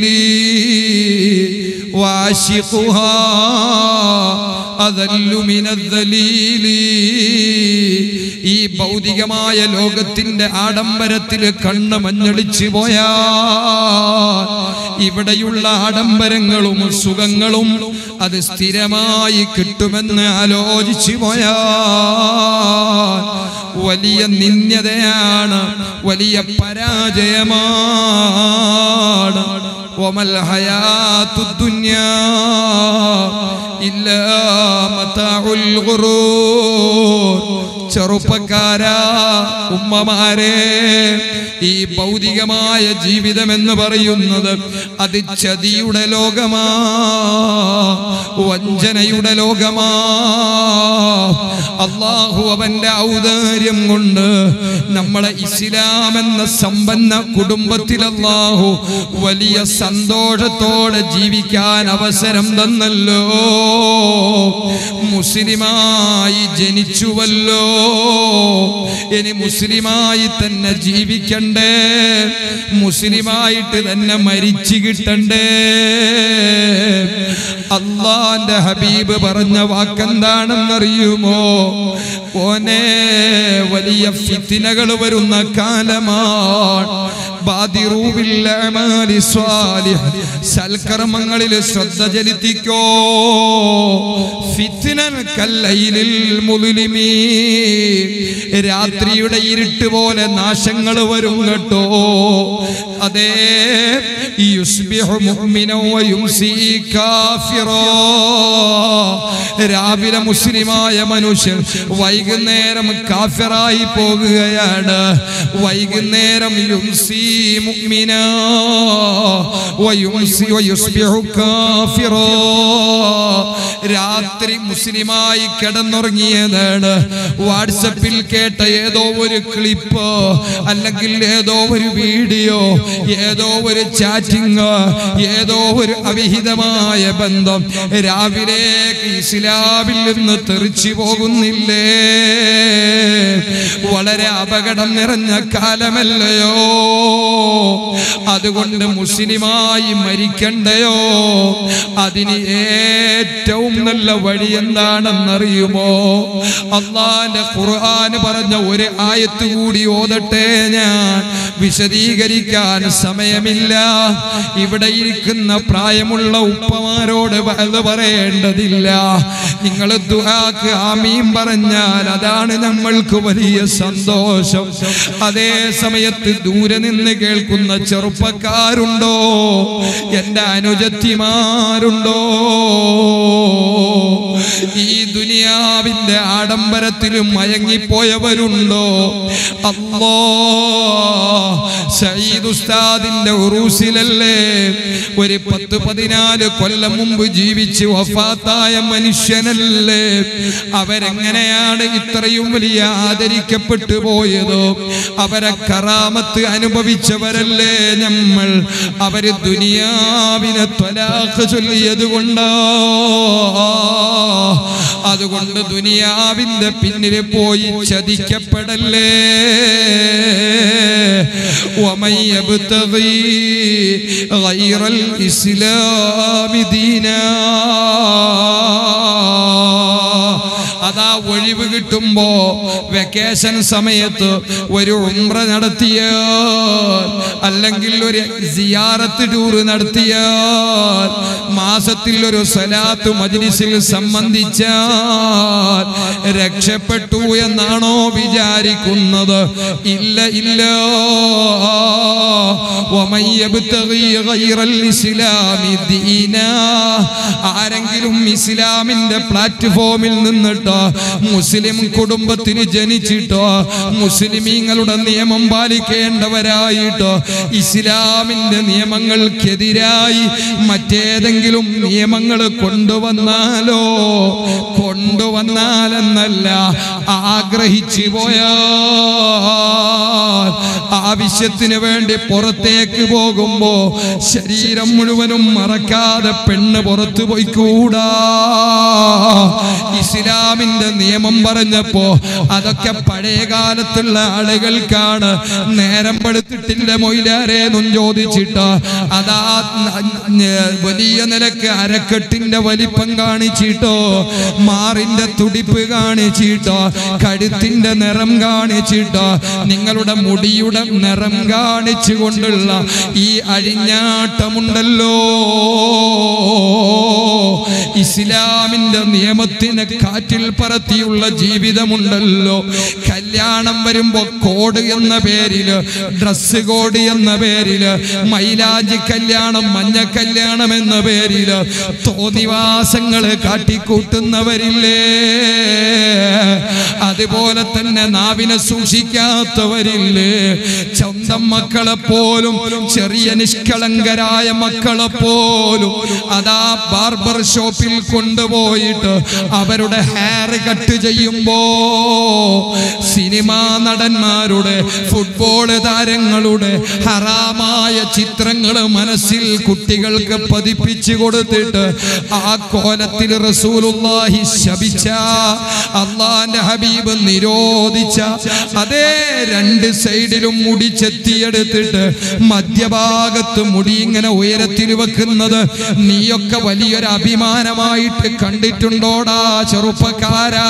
S2: وعاشقها أذل من الذليل ഈ ഭൗതികമായ ലോകത്തിന്റെ ആഡംബരത്തിൽ കണ്ണ് മഞ്ഞളിച്ചു പോയാ ഇവിടെയുള്ള ആഡംബരങ്ങളും സുഖങ്ങളും അത് സ്ഥിരമായി കിട്ടുമെന്ന് ആലോചിച്ചു പോയാ വലിയ നിന്യതയാണ് വലിയ പരാജയമാണ് وما الحياة الدنيا إلا متاع الغرور ചെറുപ്പക്കാരാ ഉമ്മമാരെ ഈ ഭൗതികമായ ജീവിതം എന്ന് പറയുന്നത് അത് ചതിയുടെ ലോകമാ വഞ്ചനയുടെ ലോകമാ അള്ളാഹു അവന്റെ ഔദാര്യം കൊണ്ട് നമ്മളെ ഇസ്ലാം എന്ന സമ്പന്ന കുടുംബത്തിൽ അള്ളാഹു വലിയ സന്തോഷത്തോടെ ജീവിക്കാൻ അവസരം തന്നല്ലോ മുസ്ലിമായി ജനിച്ചുവല്ലോ ഇനി മുസ്ലിമായി തന്നെ ജീവിക്കണ്ടേ മുസ്ലിമായിട്ട് തന്നെ മരിച്ചു കിട്ടണ്ടേ അള്ളാന്റെ ഹബീബ് പറഞ്ഞ വാക്കെന്താണെന്നറിയുമോ ഓനെ വലിയ ഫിത്തിനകൾ വരുന്ന കാലമാണ് ബാദിറൂ ബിൽ അഅമാലി സ്വാലിഹ്. സൽക്കർമ്മങ്ങളിൽ ശ്രദ്ധ ചെലുത്തിക്കോ ഫിത്തിനൻ കല്ലയിലിൽ മുതുലിമീ രാത്രിയുടെ ഇരുട്ട് പോലെ നാശങ്ങൾ വരും കേട്ടോ അതേ യുസ്ബിഹു മുഅ്മിനൻ വയുംസി കാഫിറാ രാവിലെ മുസ്ലിമായ മനുഷ്യൻ വൈകുന്നേരം കാഫിറായി പോകുകയാണ് വൈകുന്നേരം യുംസി മുഅ്മിന വയുംസി വയുസ്ബിഹു കാഫിറാ രാത്രി മുസ്ലിമായി കിടന്നുറങ്ങിയതാണ് വാട്സപ്പിൽ കേട്ട ഏതോ ഒരു ക്ലിപ്പ് അല്ലെങ്കിൽ ഏതോ ഒരു വീഡിയോ ഏതോ ഒരു ചാറ്റിംഗ് ഏതോ ഒരു അവിഹിതമായ ബന്ധം രാവിലേക്ക് ഇസ്ലാമിൽ നിന്ന് തെറിച്ചു പോകുന്നില്ലേ വളരെ അപകടം നിറഞ്ഞ കാലമല്ലയോ അതുകൊണ്ട് മുസ്ലിമായി മരിക്കണ്ടയോ അതിന് ഏറ്റവും നല്ല വഴി എന്താണെന്നറിയുമോ അള്ളാന്റെ ഖുർആന് പറഞ്ഞ ഒരു ആയത്ത് കൂടി ഓതട്ടെ ഞാൻ വിശദീകരിക്കാൻ സമയമില്ല ഇവിടെ ഇരിക്കുന്ന പ്രായമുള്ള ഉപ്പമാരോട് അത് പറയേണ്ടതില്ല നിങ്ങൾ ദുആക്ക് ആമീൻ പറഞ്ഞാൽ അതാണ് നമ്മൾക്ക് വലിയ സന്തോഷം അതേ സമയത്ത് ദൂരെ നിന്ന് കേൾക്കുന്ന ചെറുപ്പക്കാരുണ്ടോ എൻ്റെ അനുജത്തിമാരുണ്ടോ ഈ ദുനിയാവിന്റെ ആഡംബരത്തിലും മയങ്ങിപ്പോയവരുണ്ടോ അല്ലോ സയ്യിദ് ഉസ്താദിന്റെ ഉറൂസിലല്ലേ ഒരു പത്ത് പതിനാല് കൊല്ലം മുമ്പ് ജീവിച്ച് വഫാത്തായ മനുഷ്യനല്ലേ അവരെങ്ങനെയാണ് ഇത്രയും വലിയ ആദരിക്കപ്പെട്ടു പോയത് അവരെ കറാമത്ത് അനുഭവിച്ചവരല്ലേ നമ്മൾ അവര് ദുനിയാവിനെ ത്വലാഖ് ചൊല്ലിയത് കൊണ്ടോ അതുകൊണ്ട് ദുനിയാവിന്റെ പിന്നിൽ പോയി ചതിക്കപ്പെടല്ലേ ومن يبتغي غير الإسلام دينا അതാ ഒഴിവ് കിട്ടുമ്പോ വെക്കേഷൻ സമയത്ത് ഒരു ഉംറ നടത്തിയാൽ അല്ലെങ്കിൽ ഒരു സിയാറത്ത് ടൂർ നടത്തിയാൽ മാസത്തിൽ ഒരു സലാത്ത് മജ്ലിസിൽ സംബന്ധിച്ചാൽ രക്ഷപ്പെട്ടു എന്നാണോ വിചാരിക്കുന്നത് ഇല്ല ഇല്ല ومن يبتغي غير الإسلام دينا ആരെങ്കിലും ഇസ്ലാമിന്റെ പ്ലാറ്റ്ഫോമിൽ നിന്നിട്ടോ മുസ്ലിം കുടുംബത്തിന് ജനിച്ചിട്ടോ മുസ്ലിമീങ്ങളുടെ നിയമം പാലിക്കേണ്ടവരായിട്ടോ ഇസ്ലാമിന്റെ നിയമങ്ങൾക്കെതിരായി മറ്റേതെങ്കിലും നിയമങ്ങൾ കൊണ്ടുവന്നാലോ കൊണ്ടുവന്നാലെന്നല്ല ആഗ്രഹിച്ചു പോയാ ആവശ്യത്തിന് വേണ്ടി പുറത്തേക്ക് പോകുമ്പോ ശരീരം മുഴുവനും മറക്കാതെ പെണ്ണ് പുറത്തു പോയിക്കൂടാ ഇസ്ലാമിന്റെ നിയമം പറഞ്ഞപ്പോ അതൊക്കെ പഴയ കാലത്തുള്ള ആളുകൾക്കാണ് നേരം പെടുത്തിട്ടില്ല മൊയിലാരേന്നും ചോദിച്ചിട്ട് അതാ ന- വലിയ നിലക്ക് അരക്കെട്ടിന്റെ വലിപ്പം കാണിച്ചിട്ടോ മാറിന്റെ തുടിപ്പ് കാണിച്ചിട്ടോ കഴുത്തിന്റെ നിറം കാണിച്ചിട്ടോ നിങ്ങളുടെ മുടിയുടെ നിറം കാണിച്ചു കൊണ്ടുള്ള കുറിച്ചുള്ള ഈ അഴിഞ്ഞാട്ടമുണ്ടല്ലോ ഇസ്ലാമിന്റെ നിയമത്തിനെ കാറ്റിൽ പറത്തിയുള്ള ജീവിതമുണ്ടല്ലോ കല്യാണം വരുമ്പോ കോഡ് എന്ന പേരില് ഡ്രസ് കോഡ് എന്ന പേരില് മൈലാജി കല്യാണം മഞ്ഞ കല്യാണം എന്ന പേരില് തോന്നിവാസങ്ങള് കാട്ടിക്കൂട്ടുന്നവരില്ലേ അതുപോലെ തന്നെ നാവിനെ സൂക്ഷിക്കാത്തവരില്ലേ സ്വന്തം മക്കളെ പോലും ചെറിയ നിഷ്കളങ്കരായ മക്കളെ പോലും അതാ ബാർബർ ഷോപ്പിൽ കൊണ്ടുപോയിട്ട് അവരുടെ ഹെയർ കട്ട് ചെയ്യുമ്പോ സിനിമാ നടന്മാരുടെ ഫുട്ബോൾ താരങ്ങളുടെ ഹറാമായ ചിത്രങ്ങൾ മനസ്സിൽ കുട്ടികൾക്ക് പതിപ്പിച്ചു കൊടുത്തിട്ട് ആ കോലത്തിൽ റസൂലുള്ളാഹി ശപിച്ച അള്ളാന്റെ ഹബീബ് നിരോധിച്ച അതേ രണ്ട് സൈഡിലും മുടി ചെത്തിയെടുത്തിട്ട് മധ്യഭാഗത്ത് മുടി ഇങ്ങനെ ഉയരത്തിൽ വെക്കുന്നത് നീയൊക്കെ വലിയൊരു അഭിമാനമായിട്ട് കണ്ടിട്ടുണ്ടോടാ ചെറുപ്പക്കാരാ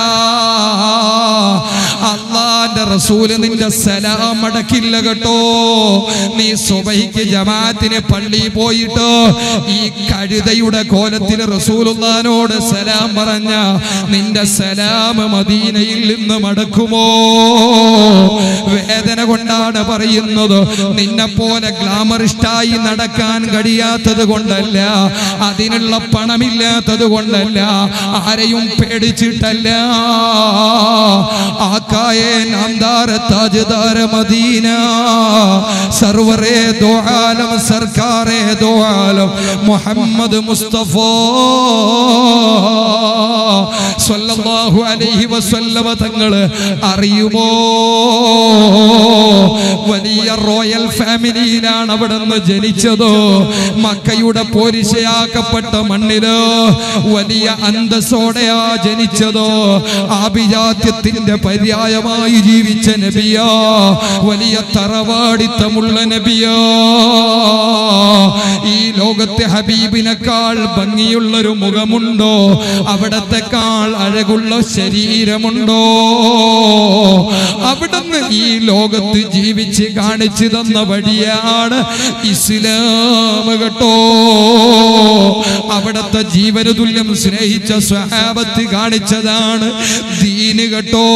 S2: അള്ളാന്റെ റസൂല് നിന്റെ സലാം അടക്കില്ല കേട്ടോ നീ സുബഹിക്ക് ജമാഅത്തിന് പള്ളി പോയിട്ട് ഈ കഴുതയുടെ കോലത്തിൽ റസൂലുള്ളാനോട് സലാം പറഞ്ഞ നിന്റെ സലാം മദീനയിൽ നിന്ന് മടക്കുമോ വേദന കൊണ്ടാണ് പറയുന്നത് നിന്നെ പോലെ ഗ്ലാമറിസ്റ്റായി നടക്കാൻ കഴിയാത്തത് കൊണ്ടല്ല അതിനുള്ള പണമില്ലാത്തത് കൊണ്ടല്ല ആരെയും പേടിച്ചിട്ടല്ല ആക്കായെ നാംദാര താജ്ദാര മദീന സർവറേ ദോ ആലം സർക്കാരേ ദോ ആലം മുഹമ്മദ് മുസ്തഫ സ്വല്ലല്ലാഹു അലൈഹി വസല്ലമ തങ്ങള് അറിയുമോ വലിയ റോയൽ ഫാമിലിയിലാണ് അവിടെ നിന്ന് ജനിച്ചത് മക്കയുടെ പോരിശയാക്കപ്പെട്ട മണ്ണില് വലിയ അന്തസ്സോടെയാ ജനിച്ചത് ആഭിജാത്യത്തിന്റെ പര്യായമായി ജീവിച്ച നബിയാ വലിയ തറവാടിത്തമുള്ള നബിയാ ഈ ലോകത്തെ ഹബീബിനേക്കാൾ ഭംഗിയുള്ളൊരു മുഖമുണ്ടോ അവിടത്തെക്കാൾ അഴകുള്ള ശരീരമുണ്ടോ അവിടുന്ന് ഈ ലോകത്ത് ജീവിച്ച് കാണിച്ചു തന്ന വഴിയാണ് ഇസ്ലാം കേട്ടോ അവിടത്തെ ജീവന തുല്യം സ്നേഹിച്ച സ്വഹാബത്ത് കാണിച്ചതാണ് ദീന് കേട്ടോ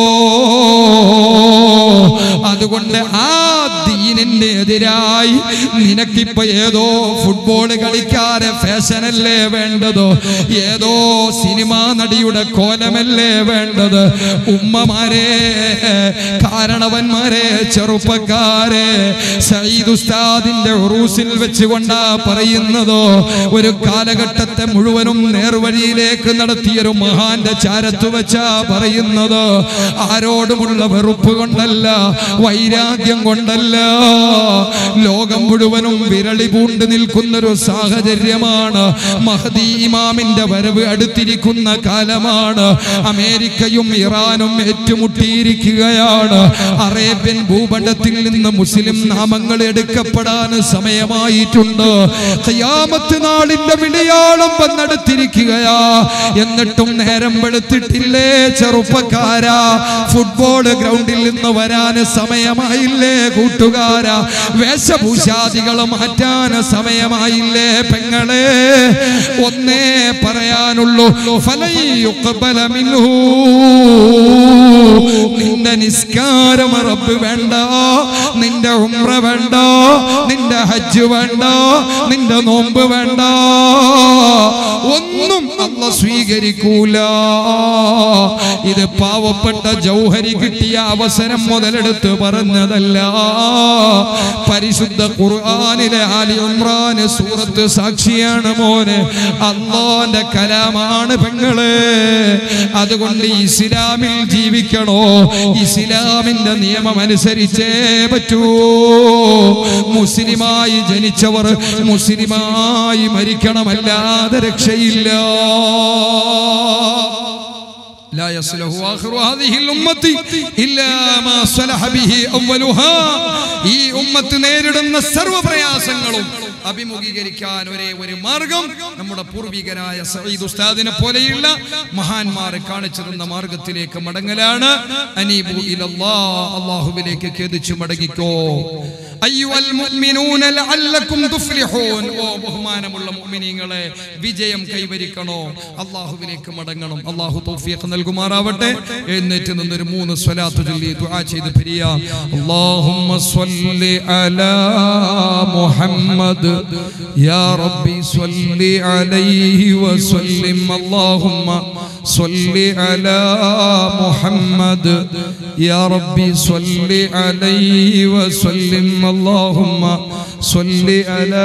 S2: അതുകൊണ്ട് ആ ദീനിന്റെ എതിരായി നിനക്കിപ്പോ ഏതോ ഫുട്ബോൾ കളിക്കാരെ ഫാഷനല്ലേ വേണ്ടതോ ഏതോ സിനിമാ നടിയുടെ കോലമല്ലേ വേണ്ടത് ഉമ്മമാരെ കാരണവന്മാരെ ചെറുപ്പക്കാരെ സയ്യിദ് ഉസ്താദിന്റെ ഉറൂസിൽ വെച്ചുകൊണ്ടാ പറയുന്നതോ ഒരു കാലഘട്ടത്തെ മുഴുവനും നേർവഴിയിലേക്ക് നടത്തിയൊരു മഹാന്റെ ചാരത്ത് വെച്ചാ പറയുന്നത് ആരോടുമുള്ള വെറുപ്പ് കൊണ്ടല്ല വൈരാഗ്യം കൊണ്ടല്ല ലോകം മുഴുവനും വിരളി പൂണ്ട് നിൽക്കുന്നൊരു സാഹചര്യമാണ് മഹദി ഇമാമിന്റെ വരവ് അടുത്തിരിക്കുന്ന കാലമാണ് അമേരിക്കയും ഇറാനും ഏറ്റുമുട്ടിയിരിക്കുകയാണ് അറേബ്യൻ ഭൂപടത്തിൽ നിന്ന് മുസ്ലിം നാമങ്ങൾ എടുക്കപ്പെടാൻ സമയമായിട്ടുണ്ട് ഖിയാമത്ത് നാളിന്റെ വിളിയാളം വന്നെടുത്തിരിക്കുകയാ എന്നിട്ടും നേരം വെളുത്തിട്ടില്ലേ ചെറുപ്പക്കാരാ ഫുട്ബോൾ ഗ്രൗണ്ടിൽ നിന്ന് വരാൻ സമയമായില്ലേ കൂട്ടുകാരാ വേഷഭൂഷാദികൾ മാറ്റാൻ സമയമായില്ലേ പെങ്ങളെ ഒന്നേ പറയാനുള്ളൂ ഫലൻ യുഖ്ബല മിൻഹു. നിന്റെ നിസ്കാരം റബ്ബ് വേണ്ട നിന്റെ ഉംറ വേണ്ട നിന്റെ ഹജ്ജ് വേണ്ട നിന്റെ നോമ്പ് വേണ്ട ഒന്നും അല്ല സ്വീകരിക്കൂല ഇത് പാവപ്പെട്ട ജൗഹരി കിട്ടിയ അവസരം മുതലെടുത്ത് പറഞ്ഞതല്ല പരിശുദ്ധ ഖുർആനിലെ ആലി ഉംറാന് സൂറത്ത് സാക്ഷിയാണ് മോനെ അള്ളാന്റെ കലാമാണ് പെങ്ങളെ അതുകൊണ്ട് ഇസ്ലാമിൽ ജീവിക്കണോ ഇസ്ലാമിന്റെ നിയമം അനുസരിച്ചേ പറ്റൂ മുസ്ലിമായി ജനിച്ചവർ മുസ്ലിമായി മരിക്കണമല്ലാതെ രക്ഷയില്ല لا يصله آخر هذه الأمة إلا ما صلح به أولها ഈ ഉമ്മത്ത് നേരിടുന്ന സർവ്വ പ്രയാസങ്ങളും അഭിമുഖീകരിക്കാൻ ഒരേ ഒരു മാർഗം നമ്മുടെ പൂർവികരായ സഈദ് ഉസ്താദിനെ പോലെയുള്ള മഹാന്മാരെ കാണിച്ചു തന്ന മാർഗത്തിലേക്ക് മടങ്ങലാണ് അനീബു ഇലല്ലാ അള്ളാഹുവിലേക്ക് ഖേദിച്ചു മടങ്ങിക്കോ അയ്യുവൽ മുഅ്മിനൂന ലഅല്ലക്കും തുഫ്ലിഹൂൻ ഓ ബഹുമാനമുള്ള മുഅ്മിനീങ്ങളെ വിജയം കൈവരിക്കണോ അല്ലാഹുവിലേക്ക് മടങ്ങണം അല്ലാഹു തൗഫീഖ് നൽകുമാറാവട്ടെ എഴുന്നേറ്റ് നിന്നൊരു മൂന്ന് സ്വലാത്ത് ചൊല്ലി ദുആ ചെയ്ത് പിരിയാ അല്ലാഹുമ്മ സ്വല്ലി അലാ മുഹമ്മദ് യാ റബ്ബി സ്വല്ലി അലൈഹി വസല്ലിം അല്ലാഹുമ്മ صل على محمد يا ربي صل عليه وسلم اللهم صل على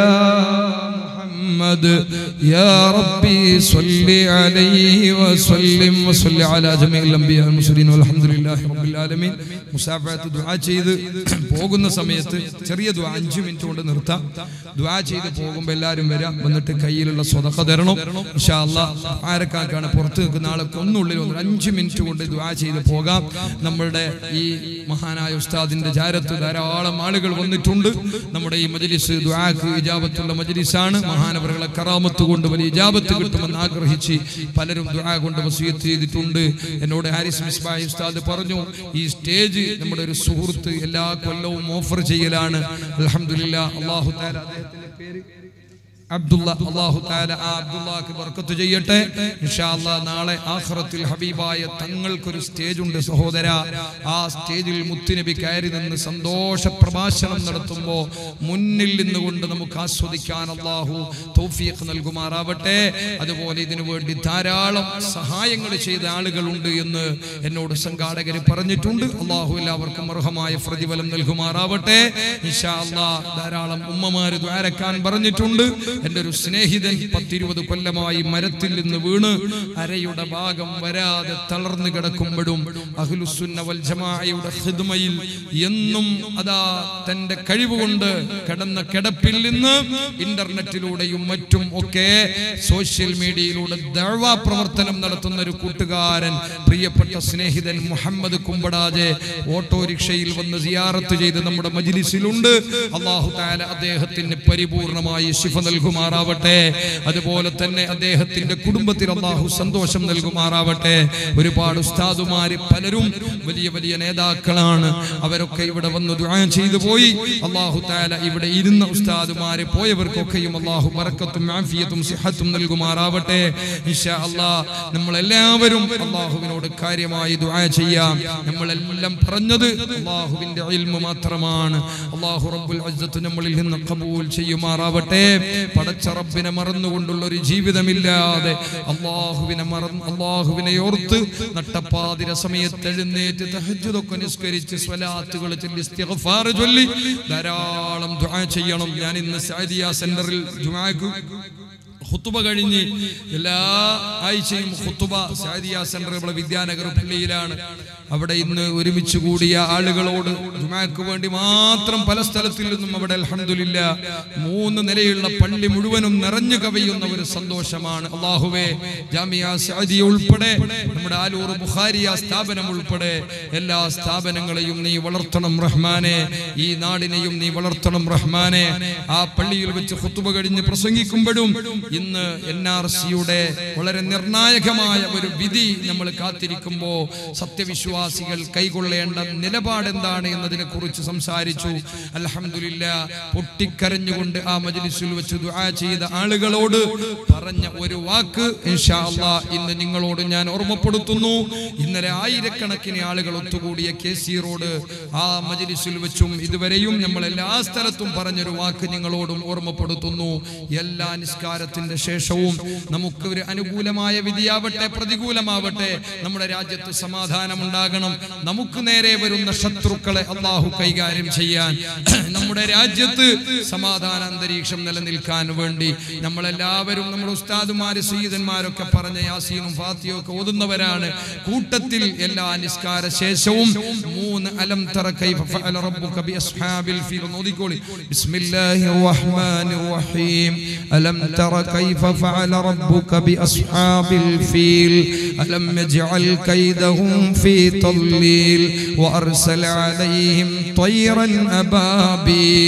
S2: محمد يا ربي صل عليه وسلم وصل على جميع الانبياء والمرسلين والحمد لله رب العالمين മുസാഫത്ത് ദുആ ചെയ്ത് പോകുന്ന സമയത്ത് ചെറിയ ദുആ അഞ്ച് മിനിറ്റ് കൊണ്ട് നിർത്താം ദുആ ചെയ്ത് പോകുമ്പോൾ എല്ലാവരും വരാം വന്നിട്ട് കയ്യിലുള്ള സ്വതക്ക തരണം ഇൻഷാ അല്ലാ ആരക്കാക്കാണ് പുറത്ത് നിൽക്കുന്ന ആളൊക്കെ ഒന്നുള്ളിൽ വന്നിട്ട് അഞ്ച് മിനിറ്റ് കൊണ്ട് ദുആ ചെയ്ത് പോകാം നമ്മളുടെ ഈ മഹാനായ ഉസ്താദിന്റെ ജാരത്ത് ധാരാളം ആളുകൾ വന്നിട്ടുണ്ട് നമ്മുടെ ഈ മജ്ലിസ് ദുആക്ക് ഇജാബത്തുള്ള മജ്ലിസാണ് മഹാനവറുകളെ കറാമത്ത് കൊണ്ട് വലിയ ഇജാബത്ത് കിട്ടുമെന്ന് ആഗ്രഹിച്ച് പലരും ദുആ കൊണ്ട് വസീയത്ത് ചെയ്തിട്ടുണ്ട് എന്നോട് ഹാരിസ് മിസ്ബാഹി ഉസ്താദ് പറഞ്ഞു ഈ സ്റ്റേജ് നമ്മുടെ ഒരു സുഹൃത്ത് എല്ലാ കൊല്ലവും ഓഫർ ചെയ്യലാണ് അൽഹംദുലില്ലാ അല്ലാഹു തആല അദ്ദേഹത്തിന്റെ പേര് അബ്ദുള്ള അള്ളാഹു താല ആ അബ്ദുള്ളക്ക് ബർക്കത്ത് ചെയ്യട്ടെ ഇൻഷാ അല്ലാ നാളെ ആഖിറത്തിൽ ഹബീബായ തങ്ങൾക്കൊരു സ്റ്റേജ് ഉണ്ട് സഹോദര ആ സ്റ്റേജിൽ മുത്തുനബി കയറി നിന്ന് സന്തോഷ പ്രഭാഷണം നടത്തുമ്പോൾ മുന്നിൽ നിന്നുകൊണ്ട് നമുക്ക് ആസ്വദിക്കാൻ അള്ളാഹു തൗഫീഖ് നൽകുമാറാവട്ടെ അതുപോലെ ഇതിനു വേണ്ടി ധാരാളം സഹായങ്ങൾ ചെയ്ത ആളുകളുണ്ട് എന്ന് എന്നോട് സംഘാടകർ പറഞ്ഞിട്ടുണ്ട് അള്ളാഹു എല്ലാവർക്കും അർഹമായ പ്രതിഫലം നൽകുമാറാവട്ടെ ഇൻഷാ അല്ലാ ധാരാളം ഉമ്മമാര് ദ്വാരക്കാൻ പറഞ്ഞിട്ടുണ്ട് എൻ്റെ ഒരു സ്നേഹിതൻ പത്തിരുപത് കൊല്ലമായി മരത്തിൽ നിന്ന് വീണ് അരയുടെ ഭാഗം വരാതെ തളർന്നു കിടക്കുമ്പോഴും അഹ്ലുസുന്ന വൽ ജമാഅയുടെ ഖിദ്മയിൽ എന്നും അതാ തന്റെ കഴിവുകൊണ്ട് കിടന്ന കിടപ്പിൽ നിന്ന് ഇന്റർനെറ്റിലൂടെയും മറ്റും ഒക്കെ സോഷ്യൽ മീഡിയയിലൂടെ ദഴവാ പ്രവർത്തനം നടത്തുന്ന ഒരു കൂട്ടുകാരൻ പ്രിയപ്പെട്ട സ്നേഹിതൻ മുഹമ്മദ് കുമ്പടാജെ ഓട്ടോറിക്ഷയിൽ വന്ന് സിയാറത്ത് ചെയ്ത് നമ്മുടെ മജ്ലിസിലുണ്ട് അള്ളാഹു താല അദ്ദേഹത്തിന് പരിപൂർണമായി ശിഫ നൽകുമാറാവട്ടെ അതുപോലെ തന്നെ അദ്ദേഹത്തിന്റെ കുടുംബത്തിൽ അള്ളാഹു സന്തോഷം നൽകുമാറാവട്ടെ ഒരുപാട് ഉസ്താദുമാര് പലരും വലിയ വലിയ നേതാക്കളാണ് അവരൊക്കെ ഇവിടെ വന്ന് ദുആ ചെയ്തു പോയി അള്ളാഹു താല ഇവിടെ ഇരുന്ന ഉസ്താദുമാര് പോയവർക്കൊക്കെയും അള്ളാഹു ബറക്കത്തും ആഫിയത്തും സിഹത്തും നൽകുമാറാവട്ടെ ഇൻഷാ അല്ലാ നമ്മളെല്ലാവരും അള്ളാഹുവിനോട് കാര്യമായി ദുആ ചെയ്യാം നമ്മളെല്ലാം പറഞ്ഞത് അള്ളാഹുവിന്റെ ഇൽമു മാത്രമാണ് അള്ളാഹു റബ്ബുൽ ഇസ്സത്ത് നമ്മളിൽ നിന്ന് കബൂൽ ചെയ്യുമാറാവട്ടെ പടച്ച റബ്ബിനെ മറന്നുകൊണ്ടുള്ള ഒരു ജീവിതമില്ലാതെ അള്ളാഹുവിനെ മറന്ന് അള്ളാഹുവിനെ ഓർത്ത് നട്ടപ്പാതിര സമയത്ത് എഴുന്നേറ്റ് തഹജ്ജുദൊക്കെ നിസ്കരിച്ച് സ്വലാത്തുകൾ ചൊല്ലി ഇസ്തിഗ്ഫാർ ചൊല്ലി ധാരാളം ദുആ ചെയ്യണം ഞാൻ ഇന്ന് സഅദിയ സെന്ററിൽ ജുമാക്ക് ഖുത്തുബ കഴിഞ്ഞ് എല്ലാ ആഴ്ചയും ഖുത്തുബ സാദിയ സെന്റർ ഇവിടെ വിദ്യാനഗർ പള്ളിയിലാണ് അവിടെ ഇന്ന് ഒരുമിച്ച് കൂടിയ ആളുകളോട് ജുമാക്ക് വേണ്ടി മാത്രം പല സ്ഥലത്തിൽ നിന്നും അവിടെ അൽഹംദുലില്ല മൂന്ന് നിലയുള്ള പള്ളി മുഴുവനും നിറഞ്ഞു കവിയുന്ന ഒരു സന്തോഷമാണ് അള്ളാഹുവേ ജാമിയ സാദിയ ഉൾപ്പെടെ നമ്മുടെ ആലൂർ ബുഖാരിയ സ്ഥാപനം ഉൾപ്പെടെ എല്ലാ സ്ഥാപനങ്ങളെയും നീ വളർത്തണം റഹ്മാനെ ഈ നാടിനെയും നീ വളർത്തണം റഹ്മാനെ ആ പള്ളിയിൽ വെച്ച് ഖുത്തുബ കഴിഞ്ഞ് പ്രസംഗിക്കുമ്പോഴും ഇന്ന് എൻ ആർ സിയുടെ വളരെ നിർണായകമായ ഒരു വിധി നമ്മൾ കാത്തിരിക്കുമ്പോ സത്യവിശ്വാസികൾ കൈകൊള്ളേണ്ട നിലപാട് എന്താണ് എന്നതിനെ കുറിച്ച് സംസാരിച്ചു അലഹമില്ല പൊട്ടിക്കരഞ്ഞുകൊണ്ട് ആ മജ്ലിസിൽ വെച്ച് ദുആ ചെയ്ത ആളുകളോട് പറഞ്ഞ ഒരു വാക്ക് ഇൻഷാ അല്ലാ ഇന്ന് നിങ്ങളോട് ഞാൻ ഓർമ്മപ്പെടുത്തുന്നു ഇന്നലെ ആയിരക്കണക്കിന് ആളുകൾ ഒത്തുകൂടിയ കെ സി റോഡ് ആ മജ്ലിസിൽ വെച്ചും ഇതുവരെയും നമ്മൾ എല്ലാ സ്ഥലത്തും പറഞ്ഞൊരു വാക്ക് നിങ്ങളോടും ഓർമ്മപ്പെടുത്തുന്നു എല്ലാ നിസ്കാരത്തിന്റെ ശേഷവും നമുക്ക് ഒരു അനുകൂലമായ വിധിയാവട്ടെ പ്രതികൂലമാവട്ടെ നമ്മുടെ രാജ്യത്ത് സമാധാനം ഉണ്ടാകണം നമുക്ക് നേരെ വരുന്ന ശത്രുക്കളെ അള്ളാഹു കൈകാര്യം ചെയ്യാൻ നമ്മുടെ രാജ്യത്ത് സമാധാന അന്തരീക്ഷം നിലനിൽക്കാൻ വേണ്ടി നമ്മളെല്ലാവരും നമ്മുടെ ഉസ്താദുമാര് സയ്യിദന്മാരൊക്കെ പറഞ്ഞ യാസീനും ഫാത്തിയും ഒക്കെ ഓതുന്നവരാണ് കൂട്ടത്തിൽ എല്ലാ നിസ്കാര ശേഷവും മൂന്ന് അലം തറ കൈഫ ഫഅല റബ്ബുക ബി അസ്ഹാബിൽ ഫീൽ ഓതിക്കോളി ബിസ്മില്ലാഹിർ റഹ്മാനിർ റഹീം അലം തറ കൈഫ ഫഅല റബ്ബുക ബി അസ്ഹാബിൽ ഫീൽ അലം യജ്അൽ കൈദഹും ഫീ തളീൽ വഅർസല അലൈഹിം طيرا أبابيل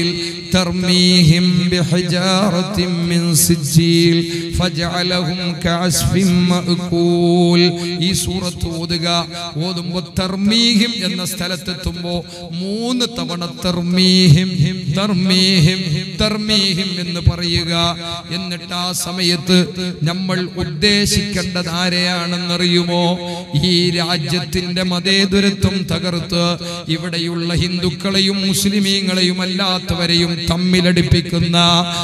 S2: ترميهم بحجارة من سجيل فجعلهم كعصف مأكول ഈ സൂറത്ത് ഓതുക ഓതുമ്പോ തർമീഹിം എന്ന സ്ഥലത്തെത്തുമ്പോ മൂന്ന് തവണ തർമീഹിം തർമീഹിം തർമീഹിം എന്ന് പറയുക എന്നിട്ട് ആ സമയത്ത് നമ്മൾ ഉദ്ദേശിക്കേണ്ടത് ആരെയാണെന്നറിയുമോ ഈ രാജ്യത്തിന്റെ മതേതുരത്വം തകർത്ത് ഇവിടെയുള്ള ഹിന്ദുക്കളെയും മുസ്ലിമീങ്ങളെയും അല്ലാത്തവരെയും തമ്മിലടിപ്പിക്കുന്ന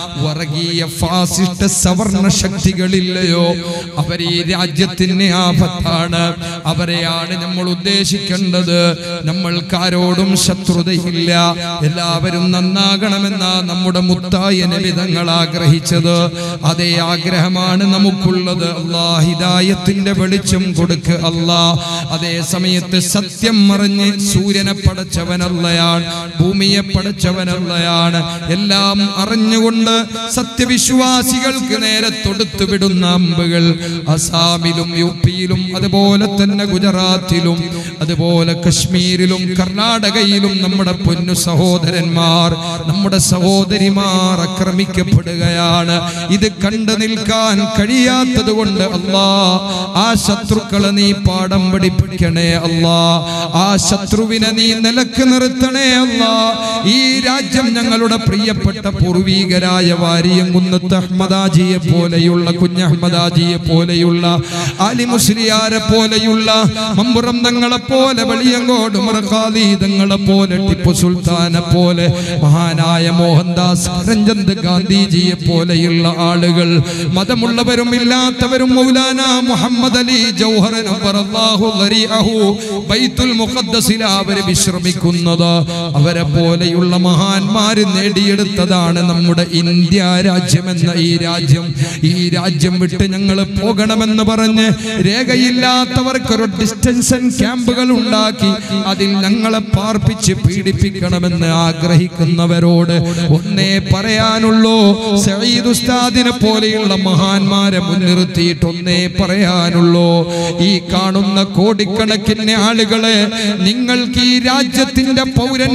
S2: വർഗീയ ഫാസിസ്റ്റ് സവർണ ശക്തികളില്ലയോ അവർ ഈ രാജ്യത്തിന് ആപത്താണ് അവരെയാണ് നമ്മൾ ഉദ്ദേശിക്കേണ്ടത് നമ്മൾക്കാരോടും ശത്രുതയില്ല എല്ലാവരും നന്നാകണമെന്ന നമ്മുടെ മുത്തായ നബിതങ്ങൾ ആഗ്രഹിച്ചത് അതേ ആഗ്രഹമാണ് നമുക്കുള്ളത് അല്ലാ ഹിദായത്തിന്റെ വെളിച്ചം കൊടുക്ക് അല്ലാ അതേ സമയത്ത് സത്യം മറിഞ്ഞ് സൂര്യനെ പടച്ചവനല്ലയാണ് ഭൂമിയെ പടച്ചവനല്ലയാണ് എല്ലാം അറിഞ്ഞുകൊണ്ട് സത്യവിശ്വാസികൾക്ക് നേരെ തൊടുത്തു വിടുന്ന അമ്പുകൾ അസാമിലും യു പിയിലും അതുപോലെ തന്നെ ഗുജറാത്തിലും അതുപോലെ കശ്മീരിലും കർണാടകയിലും നമ്മുടെ പൊന്നു സഹോദരന്മാർ നമ്മുടെ സഹോദരിമാർ ആക്രമിക്കപ്പെടുകയാണ് ഇത് കണ്ടു നിൽക്കാൻ കഴിയാത്തത് കൊണ്ട് അല്ലാ ആ ശത്രുക്കളെ നീ പാഠം പഠിപ്പിക്കണേ അല്ലാ ആ ശത്രുവിനെ നീ നിലക്ക് നിർത്തണേ അല്ലാ ഈ രാജ്യം ഞങ്ങളുടെ പ്രിയപ്പെട്ട പൂർവീകരായ വാരിയങ്കുന്നത്ത് അഹമ്മദാജിയെ പോലെയുള്ള കുഞ്ഞഹമ്മദാജിയെ പോലെയുള്ള അലി മുസ്ലിയാരെ പോലെയുള്ള മമ്പുറം തങ്ങളെ പോലെ വെളിയങ്കോട് മറക്കാലി തങ്ങളെ പോലെ ടിപ്പു സുൽത്താനെ പോലെ മഹാനായ മോഹൻദാസ് കരംചന്ദ് ഗാന്ധിജിയെ പോലെയുള്ള ആളുകൾ മതമുള്ളവരും ഇല്ലാത്തവരും മൗലാന മുഹമ്മദ് അലി ജൗഹർ നവ്വറല്ലാഹു ളരിഅഹു ബൈത്തുൽ മുഖദ്ദസിൽ അവർ വിശ്രമിക്കുന്നത് അവരെ പോലെയുള്ള മഹാന്മാര് നേടിയെടുത്തതാണ് നമ്മുടെ ഇന്ത്യ രാജ്യമെന്ന ഈ രാജ്യം ഈ രാജ്യം വിട്ട് ഞങ്ങൾ പോകണമെന്ന് പറഞ്ഞ് രേഖയില്ലാത്തവർക്കൊരു ഡിസ്റ്റൻഷൻ ക്യാമ്പുകൾ ഉണ്ടാക്കി അതിൽ ഞങ്ങളെ പാർപ്പിച്ച് പീഡിപ്പിക്കണമെന്ന് ആഗ്രഹിക്കുന്നവരോട് ഒന്നേ പറയാനുള്ളൂ സഈദ് ഉസ്താദിനെ പോലെയുള്ള മഹാന്മാരെ മുൻനിർത്തിയിട്ട് ഒന്നേ പറയാനുള്ളൂ ഈ കാണുന്ന കോടിക്കണക്കിന് ആളുകളെ നിങ്ങൾക്ക് ഈ രാജ്യത്തിന്റെ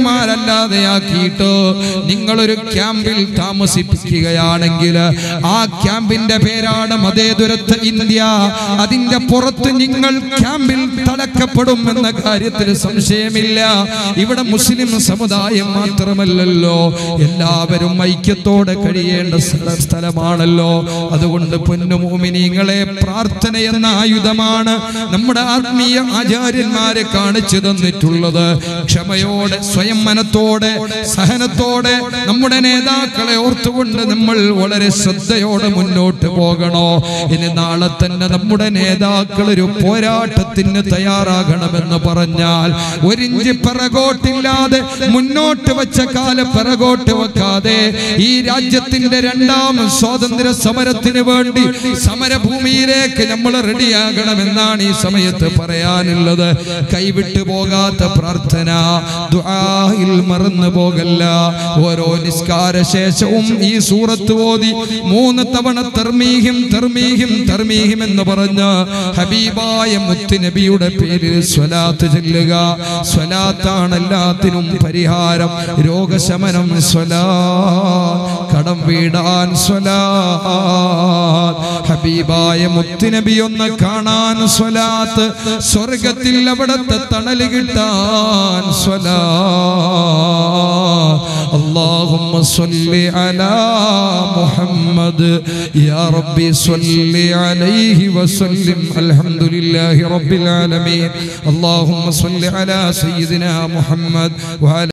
S2: പൗരന്മാരല്ലാതെയാക്കിയിട്ട് നിങ്ങളൊരു ക്യാമ്പിൽ താമസിപ്പിക്കുകയാണെങ്കിൽ ആ ക്യാമ്പിന്റെ പേരാണ് മതേതുരത്ത് ഇന്ത്യ അതിന്റെ പുറത്ത് നിങ്ങൾ ക്യാമ്പിൽ തടക്കപ്പെടും എന്ന കാര്യത്തിൽ സംശയമില്ല ഇവിടെ മുസ്ലിം സമുദായം മാത്രമല്ലല്ലോ എല്ലാവരും ഐക്യത്തോടെ കഴിയേണ്ട സ്ഥല- സ്ഥലമാണല്ലോ അതുകൊണ്ട് പൊന്നുമോമിനിങ്ങളെ പ്രാർത്ഥന എന്ന ആയുധമാണ് നമ്മുടെ ആത്മീയ ആചാര്യന്മാരെ കാണിച്ചു തന്നിട്ടുള്ളത് ക്ഷമയോടെ സ്വയം മനത്തോടെ സഹനത്തോടെ നമ്മുടെ നേതാക്കളെ ഓർത്തുകൊണ്ട് നമ്മൾ വളരെ ശ്രദ്ധയോടെ മുന്നോട്ട് പോകണോ ഇനി നാളെ തന്നെ നമ്മുടെ നേതാക്കൾ ഒരു പോരാട്ടത്തിന് തയ്യാറാകണമെന്ന് പറഞ്ഞാൽ ഒരിഞ്ച് പിറകോട്ടില്ലാതെ മുന്നോട്ട് വെച്ച കാല പിറകോട്ട് വെക്കാതെ ഈ രാജ്യത്തിന്റെ രണ്ടാം സ്വാതന്ത്ര്യ സമരത്തിന് വേണ്ടി സമരഭൂമിയിലേക്ക് നമ്മൾ റെഡിയാകണമെന്നാണ് ഈ സമയത്ത് പറയാനുള്ളത് കൈവിട്ടു പോകാത്ത പ്രാർത്ഥന ദുആയിൽ മറന്നു പോകല്ല ഓരോ നിസ്കാര ശേഷവും ഈ സൂറത്ത് ഓതി മൂന്ന് തവണ തർമീഹിം തർമീഹിം തർമീഹിം എന്ന് പറഞ്ഞ് ഹബീബായ മുത്തുനബിയുടെ പേരിൽ സ്വലാത്ത് ചെല്ലുക സ്വലാത്താണ് എല്ലാത്തിനും പരിഹാരം രോഗശമനം സ്വലാ കടം വീടാൻ സ്വലാ ഹബീബായ മുത്തുനബി ഒന്ന് കാണാൻ സ്വലാത്ത് സ്വർഗത്തിൽ അവിടത്തെ തണല് കിട്ടാൻ സ്വലാ اللهم صل على محمد يا ربي صل عليه وسلم الحمد لله رب العالمين اللهم صل على سيدنا محمد وعلى